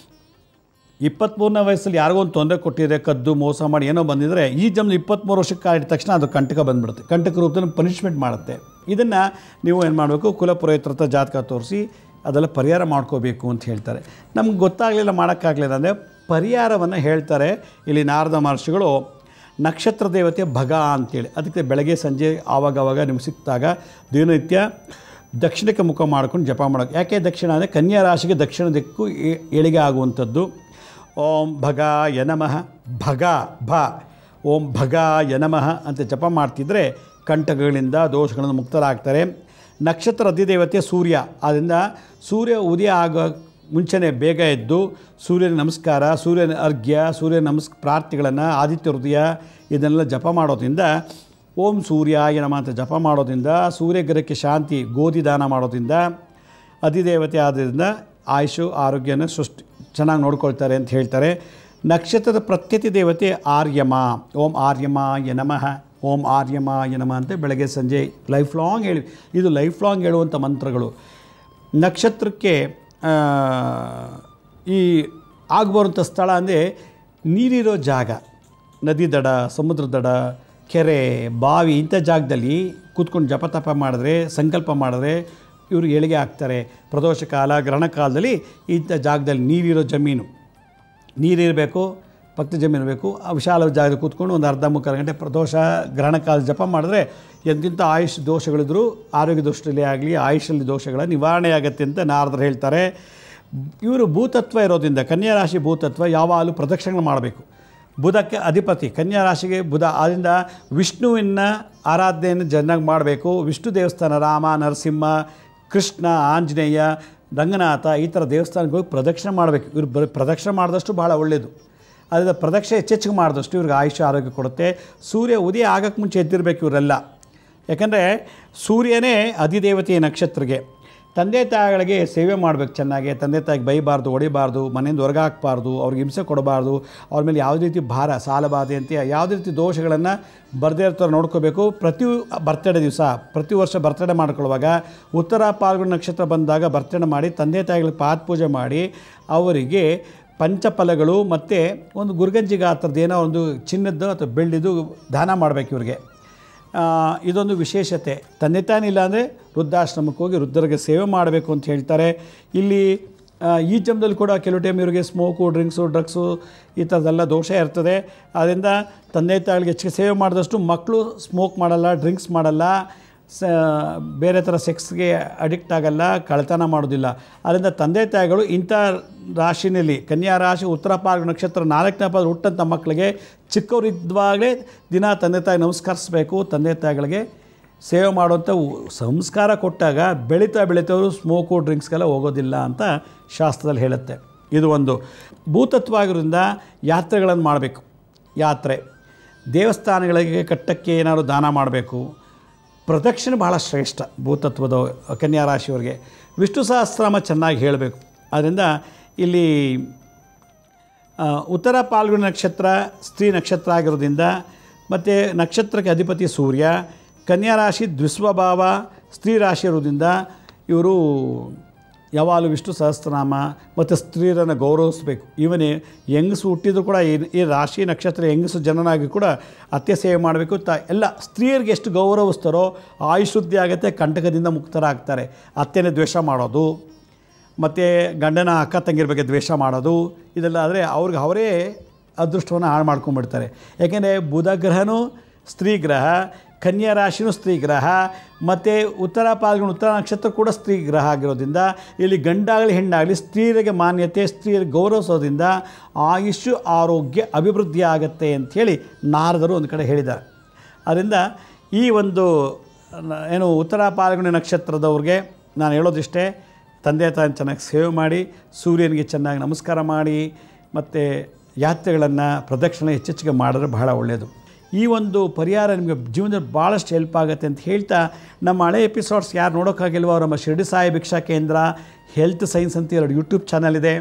[SPEAKER 1] ಇಪ್ಪತ್ತ್ಮೂರನೇ ವಯಸ್ಸಲ್ಲಿ ಯಾರಿಗೋ ಒಂದು ತೊಂದರೆ ಕೊಟ್ಟಿದ್ರೆ ಕದ್ದು ಮೋಸ ಮಾಡಿ ಏನೋ ಬಂದಿದ್ರೆ ಈ ಜಮ್ನ ಇಪ್ಪತ್ತ್ಮೂರು ವರ್ಷಕ್ಕೆ ಕಾಲಿದ ತಕ್ಷಣ ಅದು ಕಂಟಕ ಬಂದ್ಬಿಡುತ್ತೆ ಕಂಟಕ ರೂಪದಲ್ಲಿ ಪನಿಷ್ಮೆಂಟ್ ಮಾಡುತ್ತೆ ಇದನ್ನು ನೀವು ಏನು ಮಾಡಬೇಕು ಕುಲಪುರೋಹಿತರ ಹತ್ರ ಜಾತಕ ತೋರಿಸಿ ಅದೆಲ್ಲ ಪರಿಹಾರ ಮಾಡ್ಕೋಬೇಕು ಅಂತ ಹೇಳ್ತಾರೆ ನಮ್ಗೆ ಗೊತ್ತಾಗಲಿಲ್ಲ ಮಾಡೋಕ್ಕಾಗಲಿಲ್ಲ ಅಂದರೆ ಪರಿಹಾರವನ್ನು ಹೇಳ್ತಾರೆ ಇಲ್ಲಿ ನಾರದ ಮಹರ್ಷಿಗಳು ನಕ್ಷತ್ರ ದೇವತೆ ಭಗ ಅಂತೇಳಿ ಅದಕ್ಕೆ ಬೆಳಗ್ಗೆ ಸಂಜೆ ಆವಾಗವಾಗ ನಿಮ್ಗೆ ಸಿಕ್ಕಿದಾಗ ದಿನನಿತ್ಯ ದಕ್ಷಿಣಕ್ಕೆ ಮುಖ ಮಾಡ್ಕೊಂಡು ಜಪ ಮಾಡೋಕೆ ಯಾಕೆ ದಕ್ಷಿಣ ಅಂದರೆ ಕನ್ಯಾ ರಾಶಿಗೆ ದಕ್ಷಿಣ ದಿಕ್ಕು ಏ- ಏಳಿಗೆ ಆಗುವಂಥದ್ದು ಓಂ ಭಗಾಯ ನಮಃ ಭಗ ಭ ಓಂ ಭಗಾಯ ನಮಃ ಅಂತ ಜಪ ಮಾಡ್ತಿದ್ರೆ ಕಂಟಕಗಳಿಂದ ದೋಷಗಳಿಂದ ಮುಕ್ತರಾಗ್ತಾರೆ ನಕ್ಷತ್ರ ಅಧಿದೇವತೆ ಸೂರ್ಯ ಆದ್ದರಿಂದ ಸೂರ್ಯ ಉದಯ ಆಗೋ ಮುಂಚೆನೇ ಬೇಗ ಎದ್ದು ಸೂರ್ಯನ ನಮಸ್ಕಾರ ಸೂರ್ಯನ ಅರ್ಘ್ಯ ಸೂರ್ಯನ ನಮಸ್ ಪ್ರಾರ್ಥನೆಗಳನ್ನು ಆದಿತ್ಯ ಹೃದಯ ಇದನ್ನೆಲ್ಲ ಜಪ ಮಾಡೋದ್ರಿಂದ ಓಂ ಸೂರ್ಯಾಯ ನಮ ಅಂತ ಜಪ ಮಾಡೋದ್ರಿಂದ ಸೂರ್ಯಗ್ರಹಕ್ಕೆ ಶಾಂತಿ ಗೋಧಿ ದಾನ ಮಾಡೋದ್ರಿಂದ ಅಧಿದೇವತೆ ಆದ್ದರಿಂದ ಆಯುಷು ಆರೋಗ್ಯನ ಸೃಷ್ಟಿ ಚೆನ್ನಾಗಿ ನೋಡ್ಕೊಳ್ತಾರೆ ಅಂತ ಹೇಳ್ತಾರೆ ನಕ್ಷತ್ರದ ಪ್ರತ್ಯತಿ ದೇವತೆ ಆರ್ಯಮ ಓಂ ಆರ್ಯಮಾಯ ನಮಃ ಓಂ ಆರ್ಯಮಾಯ ನಮಃ ಅಂತ ಬೆಳಗ್ಗೆ ಸಂಜೆ ಲೈಫ್ ಲಾಂಗ್ ಹೇಳಿ ಇದು ಲೈಫ್ ಲಾಂಗ್ ಹೇಳುವಂಥ ಮಂತ್ರಗಳು ನಕ್ಷತ್ರಕ್ಕೆ ಆ, ಈ ಆಗ್ಬರುವಂಥ ಸ್ಥಳ ಅಂದರೆ ನೀರಿರೋ ಜಾಗ ನದಿ ದಡ ಸಮುದ್ರ ದಡ ಕೆರೆ ಬಾವಿ ಇಂಥ ಜಾಗದಲ್ಲಿ ಕೂತ್ಕೊಂಡು ಜಪ ತಪ ಮಾಡಿದ್ರೆ ಸಂಕಲ್ಪ ಮಾಡಿದ್ರೆ ಇವರು ಏಳಿಗೆ ಆಗ್ತಾರೆ ಪ್ರದೋಷ ಕಾಲ ಗ್ರಹಣ ಕಾಲದಲ್ಲಿ ಇಂಥ ಜಾಗದಲ್ಲಿ ನೀರಿರೋ ಜಮೀನು ನೀರಿರಬೇಕು ಪಕ್ತ ಜಮೀನು ಇರಬೇಕು ಆ ವಿಶಾಲ ಜಾಗದಲ್ಲಿ ಕೂತ್ಕೊಂಡು ಒಂದು ಅರ್ಧ ಮುಕ್ಕಾಲು ಗಂಟೆ ಪ್ರದೋಷ ಗ್ರಹಣ ಕಾಲ ಜಪ ಮಾಡಿದ್ರೆ ಎಂತಿಂಥ ಆಯುಷ್ ದೋಷಗಳಿದ್ರೂ ಆರೋಗ್ಯ ದೋಷದಲ್ಲಿ ಆಗಲಿ ಆಯುಷಲ್ಲಿ ದೋಷಗಳ ನಿವಾರಣೆ ಆಗುತ್ತೆ ಅಂತ ನಾರದರು ಹೇಳ್ತಾರೆ ಇವರು ಭೂತತ್ವ ಇರೋದ್ರಿಂದ ಕನ್ಯಾ ರಾಶಿ ಭೂತತ್ವ ಯಾವಾಗಲೂ ಪ್ರದಕ್ಷಿಣೆ ಮಾಡಬೇಕು ಬುಧಕ್ಕೆ ಅಧಿಪತಿ ಕನ್ಯಾ ರಾಶಿಗೆ ಬುಧ ಆದ್ದರಿಂದ ವಿಷ್ಣುವಿನ ಆರಾಧನೆಯನ್ನು ಚೆನ್ನಾಗಿ ಮಾಡಬೇಕು ವಿಷ್ಣು ದೇವಸ್ಥಾನ ರಾಮ ನರಸಿಂಹ ಕೃಷ್ಣ ಆಂಜನೇಯ ರಂಗನಾಥ ಈ ಥರ ದೇವಸ್ಥಾನಗಳು ಪ್ರದಕ್ಷಿಣೆ ಮಾಡಬೇಕು ಇವ್ರು ಬರೀ ಪ್ರದಕ್ಷಿಣೆ ಮಾಡಿದಷ್ಟು ಭಾಳ ಒಳ್ಳೆಯದು ಅದರಿಂದ ಪ್ರದಕ್ಷಿಣೆ ಹೆಚ್ಚೆಚ್ಚಿಗೆ ಮಾಡಿದಷ್ಟು ಇವ್ರಿಗೆ ಆಯುಷ್ಯ ಆರೋಗ್ಯ ಕೊಡುತ್ತೆ ಸೂರ್ಯ ಉದಯ ಆಗಕ್ಕೆ ಮುಂಚೆ ಎದ್ದಿರಬೇಕು ಇವರೆಲ್ಲ ಯಾಕಂದರೆ ಸೂರ್ಯನೇ ಅಧಿದೇವತೆಯ ನಕ್ಷತ್ರಗೆ ತಂದೆ ತಾಯಿಗಳಿಗೆ ಸೇವೆ ಮಾಡಬೇಕು ಚೆನ್ನಾಗಿ ತಂದೆ ತಾಯಿಗೆ ಬೈಬಾರ್ದು ಹೊಡಿಬಾರ್ದು ಮನೆಯಿಂದ ಹೊರಗೆ ಹಾಕ್ಬಾರ್ದು ಅವ್ರಿಗೆ ಹಿಂಸೆ ಕೊಡಬಾರ್ದು ಅವ್ರ ಮೇಲೆ ಯಾವುದೇ ರೀತಿ ಭಾರ ಸಾಲಬಾಧೆ ಅಂತ ಯಾವುದೇ ರೀತಿ ದೋಷಗಳನ್ನು ಬರದೇ ಇರ್ತಾರೆ ನೋಡ್ಕೋಬೇಕು ಪ್ರತಿ ಬರ್ತಡೇ ದಿವಸ ಪ್ರತಿ ವರ್ಷ ಬರ್ತಡೇ ಮಾಡ್ಕೊಳ್ಳುವಾಗ ಉತ್ತರ ಪಾಲ್ಗುಣ ನಕ್ಷತ್ರ ಬಂದಾಗ ಬರ್ತಡೇ ಮಾಡಿ ತಂದೆ ತಾಯಿಗಳಿಗೆ ಪಾದ ಪೂಜೆ ಮಾಡಿ ಅವರಿಗೆ ಪಂಚಫಲಗಳು ಮತ್ತು ಒಂದು ಗುರುಗಂಜಿ ಗಾತ್ರದ ಏನೋ ಒಂದು ಚಿನ್ನದ್ದು ಅಥವಾ ಬೆಳ್ಳಿದು ದಾನ ಮಾಡಬೇಕು ಇವ್ರಿಗೆ ಆ, ಇದೊಂದು ವಿಶೇಷತೆ ತಂದೆ ತಾನಿಲ್ಲ ಅಂದರೆ ವೃದ್ಧಾಶ್ರಮಕ್ಕೆ ಹೋಗಿ ವೃದ್ಧರಿಗೆ ಸೇವೆ ಮಾಡಬೇಕು ಅಂತ ಹೇಳ್ತಾರೆ ಇಲ್ಲಿ ಆ, ಈ ಜಮ್ದಲ್ಲಿ ಕೂಡ ಕೆಲವು ಟೈಮ್ ಇವರಿಗೆ ಸ್ಮೋಕು ಡ್ರಿಂಕ್ಸು ಡ್ರಗ್ಸು ಈ ಥರದ್ದೆಲ್ಲ ದೋಷ ಇರ್ತದೆ ಆದ್ದರಿಂದ ತಂದೆ ತಾಯಿಗಳಿಗೆ ಹೆಚ್ಚಿಗೆ ಸೇವೆ ಮಾಡಿದಷ್ಟು ಮಕ್ಕಳು ಸ್ಮೋಕ್ ಮಾಡಲ್ಲ ಡ್ರಿಂಕ್ಸ್ ಮಾಡಲ್ಲ ಸ ಬೇರೆ ಥರ ಸೆಕ್ಸ್ಗೆ ಅಡಿಕ್ಟ್ ಆಗಲ್ಲ ಕಳ್ತನ ಮಾಡೋದಿಲ್ಲ ಅದರಿಂದ ತಂದೆ ತಾಯಿಗಳು ಇಂಥ ರಾಶಿನಲ್ಲಿ ಕನ್ಯಾ ರಾಶಿ ಉತ್ತರ ಪಾರ್ಗ ನಕ್ಷತ್ರ ನಾಲ್ಕನೇ ಪಾದ ಹುಟ್ಟಂಥ ಮಕ್ಕಳಿಗೆ ಚಿಕ್ಕವರಿದ್ದಾಗಲೇ ದಿನ ತಂದೆ ತಾಯಿ ನಮಸ್ಕರಿಸ್ಬೇಕು ತಂದೆ ತಾಯಿಗಳಿಗೆ ಸೇವೆ ಮಾಡುವಂಥ ಉ- ಸಂಸ್ಕಾರ ಕೊಟ್ಟಾಗ ಬೆಳೀತಾ ಬೆಳೀತವರು ಸ್ಮೋಕು ಡ್ರಿಂಕ್ಸ್ಗೆಲ್ಲ ಹೋಗೋದಿಲ್ಲ ಅಂತ ಶಾಸ್ತ್ರದಲ್ಲಿ ಹೇಳುತ್ತೆ ಇದು ಒಂದು ಭೂತತ್ವ ಆಗಿರೋದ್ರಿಂದ ಯಾತ್ರೆಗಳನ್ನು ಮಾಡಬೇಕು ಯಾತ್ರೆ ದೇವಸ್ಥಾನಗಳಿಗೆ ಕಟ್ಟಕ್ಕೆ ಏನಾದ್ರು ದಾನ ಮಾಡಬೇಕು ಪ್ರದಕ್ಷಿಣೆ ಭಾಳ ಶ್ರೇಷ್ಠ ಭೂತತ್ವದ ಕನ್ಯಾ ರಾಶಿಯವರಿಗೆ ವಿಷ್ಣು ಸಹಸ್ರನಾಮ ಚೆನ್ನಾಗಿ ಹೇಳಬೇಕು ಆದ್ದರಿಂದ ಇಲ್ಲಿ ಆ, ಉತ್ತರ ಪಾಲ್ಗುಣ ನಕ್ಷತ್ರ ಸ್ತ್ರೀ ನಕ್ಷತ್ರ ಆಗಿರೋದ್ರಿಂದ ಮತ್ತು ನಕ್ಷತ್ರಕ್ಕೆ ಅಧಿಪತಿ ಸೂರ್ಯ ಕನ್ಯಾ ರಾಶಿ ದ್ವಿಸ್ವಭಾವ ಸ್ತ್ರೀ ರಾಶಿ ಇರೋದ್ರಿಂದ ಇವರು ಯಾವಾಗಲೂ ವಿಷ್ಣು ಸಹಸ್ರನಾಮ ಮತ್ತು ಸ್ತ್ರೀಯರನ್ನು ಗೌರವಿಸಬೇಕು ಇವನೇ ಹೆಂಗಸು ಹುಟ್ಟಿದ್ರು ಕೂಡ ಈ ಈ ರಾಶಿ ನಕ್ಷತ್ರ ಹೆಂಗಸು ಜನನಾಗಿ ಕೂಡ ಅತ್ತೆ ಸೇವೆ ಮಾಡಬೇಕು ತ ಎಲ್ಲ ಸ್ತ್ರೀಯರಿಗೆ ಎಷ್ಟು ಗೌರವಿಸ್ತಾರೋ ಆಯುಶುದ್ಧಿ ಆಗುತ್ತೆ ಕಂಟಕದಿಂದ ಮುಕ್ತರಾಗ್ತಾರೆ ಅತ್ತೆನೇ ದ್ವೇಷ ಮಾಡೋದು ಮತ್ತು ಗಂಡನ ಅಕ್ಕ ತಂಗಿರ ಬಗ್ಗೆ ದ್ವೇಷ ಮಾಡೋದು ಇದೆಲ್ಲ ಆದರೆ ಅವ್ರಿಗೆ ಅವರೇ ಅದೃಷ್ಟವನ್ನು ಹಾಳು ಮಾಡ್ಕೊಂಡ್ಬಿಡ್ತಾರೆ ಯಾಕೆಂದರೆ ಬುಧ ಗ್ರಹನೂ ಸ್ತ್ರೀ ಗ್ರಹ ಕನ್ಯಾ ರಾಶಿನೂ ಸ್ತ್ರೀ ಗ್ರಹ ಮತ್ತು ಉತ್ತರ ಪಾಲ್ಗುಣ ಉತ್ತರ ನಕ್ಷತ್ರ ಕೂಡ ಸ್ತ್ರೀ ಗ್ರಹ ಆಗಿರೋದ್ರಿಂದ ಇಲ್ಲಿ ಗಂಡಾಗಲಿ ಹೆಣ್ಣಾಗಲಿ ಸ್ತ್ರೀಯರಿಗೆ ಮಾನ್ಯತೆ ಸ್ತ್ರೀಯರಿಗೆ ಗೌರವಿಸೋದ್ರಿಂದ ಆಯುಷು ಆರೋಗ್ಯ ಅಭಿವೃದ್ಧಿ ಆಗುತ್ತೆ ಅಂಥೇಳಿ ನಾರದರು ಒಂದು ಕಡೆ ಹೇಳಿದ್ದಾರೆ ಅದರಿಂದ ಈ ಒಂದು ನ- ಏನು ಉತ್ತರ ಪಾಲ್ಗುಣಿ ನಕ್ಷತ್ರದವ್ರಿಗೆ ನಾನು ಹೇಳೋದಿಷ್ಟೇ ತಂದೆ ತಾಯಿ ಚೆನ್ನಾಗಿ ಸೇವೆ ಮಾಡಿ ಸೂರ್ಯನಿಗೆ ಚೆನ್ನಾಗಿ ನಮಸ್ಕಾರ ಮಾಡಿ ಮತ್ತು ಯಾತ್ರೆಗಳನ್ನು ಪ್ರದಕ್ಷಿಣೆ ಹೆಚ್ಚೆಚ್ಚಿಗೆ ಮಾಡಿದ್ರೆ ಬಹಳ ಒಳ್ಳೆಯದು ಈ ಒಂದು ಪರಿಹಾರ ನಿಮಗೆ ಜೀವನದಲ್ಲಿ ಭಾಳಷ್ಟು ಹೆಲ್ಪ್ ಆಗುತ್ತೆ ಅಂತ ಹೇಳ್ತಾ ನಮ್ಮ ಹಳೆ ಎಪಿಸೋಡ್ಸ್ ಯಾರು ನೋಡೋಕ್ಕಾಗಿಲ್ವೋ ನಮ್ಮ ಶಿರಡಿ ಸಾಯಿ ಭಿಕ್ಷಾ ಕೇಂದ್ರ ಹೆಲ್ತ್ ಸೈನ್ಸ್ ಅಂತ ಎರಡು ಯೂಟ್ಯೂಬ್ ಚಾನಲ್ ಇದೆ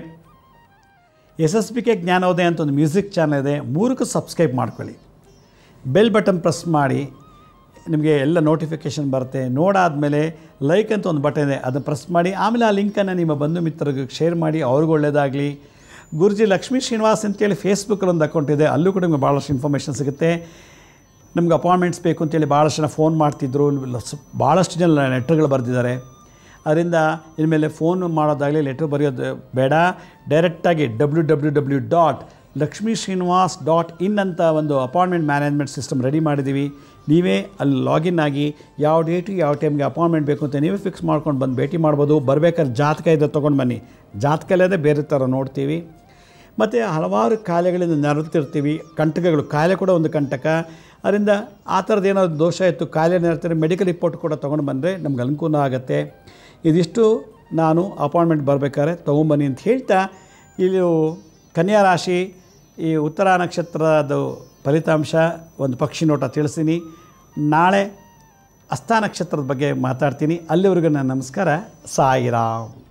[SPEAKER 1] S S B K Jnanodaya ಅಂತ ಒಂದು ಮ್ಯೂಸಿಕ್ ಚಾನಲ್ ಇದೆ ಮೂರಕ್ಕೂ ಸಬ್ಸ್ಕ್ರೈಬ್ ಮಾಡ್ಕೊಳ್ಳಿ ಬೆಲ್ ಬಟನ್ ಪ್ರೆಸ್ ಮಾಡಿ ನಿಮಗೆ ಎಲ್ಲ ನೋಟಿಫಿಕೇಷನ್ ಬರುತ್ತೆ ನೋಡಾದಮೇಲೆ ಲೈಕ್ ಅಂತ ಒಂದು ಬಟನ್ ಇದೆ ಅದನ್ನು ಪ್ರೆಸ್ ಮಾಡಿ ಆಮೇಲೆ ಆ ಲಿಂಕನ್ನು ನಿಮ್ಮ ಬಂಧು ಮಿತ್ರರಿಗೆ ಶೇರ್ ಮಾಡಿ ಅವ್ರಿಗೂ ಒಳ್ಳೆಯದಾಗಲಿ ಗುರುಜಿ ಲಕ್ಷ್ಮೀ ಶ್ರೀನಿವಾಸ್ ಅಂತೇಳಿ ಫೇಸ್ಬುಕ್ಕಲ್ಲಿ ಒಂದು ಅಕೌಂಟ್ ಇದೆ ಅಲ್ಲೂ ಕೂಡ ನಿಮಗೆ ಭಾಳಷ್ಟು ಇನ್ಫಾರ್ಮೇಷನ್ ಸಿಗುತ್ತೆ ನಮ್ಗೆ ಅಪಾಯಿಂಟ್ಮೆಂಟ್ಸ್ ಬೇಕು ಅಂತೇಳಿ ಭಾಳಷ್ಟು ಜನ ಫೋನ್ ಮಾಡ್ತಿದ್ರು ಸ- ಭಾಳಷ್ಟು ಜನ ಲೆಟ್ರ್ಗಳು ಬರೆದಿದ್ದಾರೆ ಅದರಿಂದ ಇನ್ಮೇಲೆ ಫೋನ್ ಮಾಡೋದಾಗಲಿ ಲೆಟ್ರ್ ಬರೆಯೋದು ಬೇಡ ಡೈರೆಕ್ಟಾಗಿ W W W dot Lakshmi Srinivas dot in ಅಂತ ಒಂದು ಅಪಾಯಿಂಟ್ಮೆಂಟ್ ಮ್ಯಾನೇಜ್ಮೆಂಟ್ ಸಿಸ್ಟಮ್ ರೆಡಿ ಮಾಡಿದ್ದೀವಿ ನೀವೇ ಅಲ್ಲಿ ಲಾಗಿನ್ ಆಗಿ ಯಾವ ಡೇಟು ಯಾವ ಟೈಮ್ಗೆ ಅಪಾಯಿಂಟ್ಮೆಂಟ್ ಬೇಕು ಅಂತ ನೀವೇ ಫಿಕ್ಸ್ ಮಾಡ್ಕೊಂಡು ಬಂದು ಭೇಟಿ ಮಾಡ್ಬೋದು ಬರ್ಬೇಕಾದ್ರೆ ಜಾತಕ ಇದೆ ತೊಗೊಂಡು ಬನ್ನಿ ಜಾತಕ ಇಲ್ಲದೆ ಬೇರೆ ಥರ ನೋಡ್ತೀವಿ ಮತ್ತು ಹಲವಾರು ಕಾಯಿಲೆಗಳಿಂದ ನರಳುತ್ತಿರ್ತೀವಿ ಕಂಟಕಗಳು ಕಾಯಿಲೆ ಕೂಡ ಒಂದು ಕಂಟಕ ಅದರಿಂದ ಆ ಥರದ್ದು ಏನಾದ್ರು ದೋಷ ಇತ್ತು ಕಾಯಿಲೆ ಇರ್ತಾರೆ ಮೆಡಿಕಲ್ ರಿಪೋರ್ಟ್ ಕೂಡ ತೊಗೊಂಡು ಬಂದರೆ ನಮ್ಗೆ ಅನುಕೂಲ ಆಗುತ್ತೆ ಇದಿಷ್ಟು ನಾನು ಅಪಾಯಿಂಟ್ಮೆಂಟ್ ಬರಬೇಕಾದ್ರೆ ತೊಗೊಂಬನ್ನಿ ಅಂತ ಹೇಳ್ತಾ ಇಲ್ಲಿ ಕನ್ಯಾ ರಾಶಿ ಈ ಉತ್ತರ ನಕ್ಷತ್ರದ ಫಲಿತಾಂಶ ಒಂದು ಪಕ್ಷಿ ನೋಟ ತಿಳಿಸ್ತೀನಿ ನಾಳೆ ಹಸ್ತ ನಕ್ಷತ್ರದ ಬಗ್ಗೆ ಮಾತಾಡ್ತೀನಿ ಅಲ್ಲಿವರೆಗೂ ನನ್ನ ನಮಸ್ಕಾರ ಸಾಯಿರಾಮ್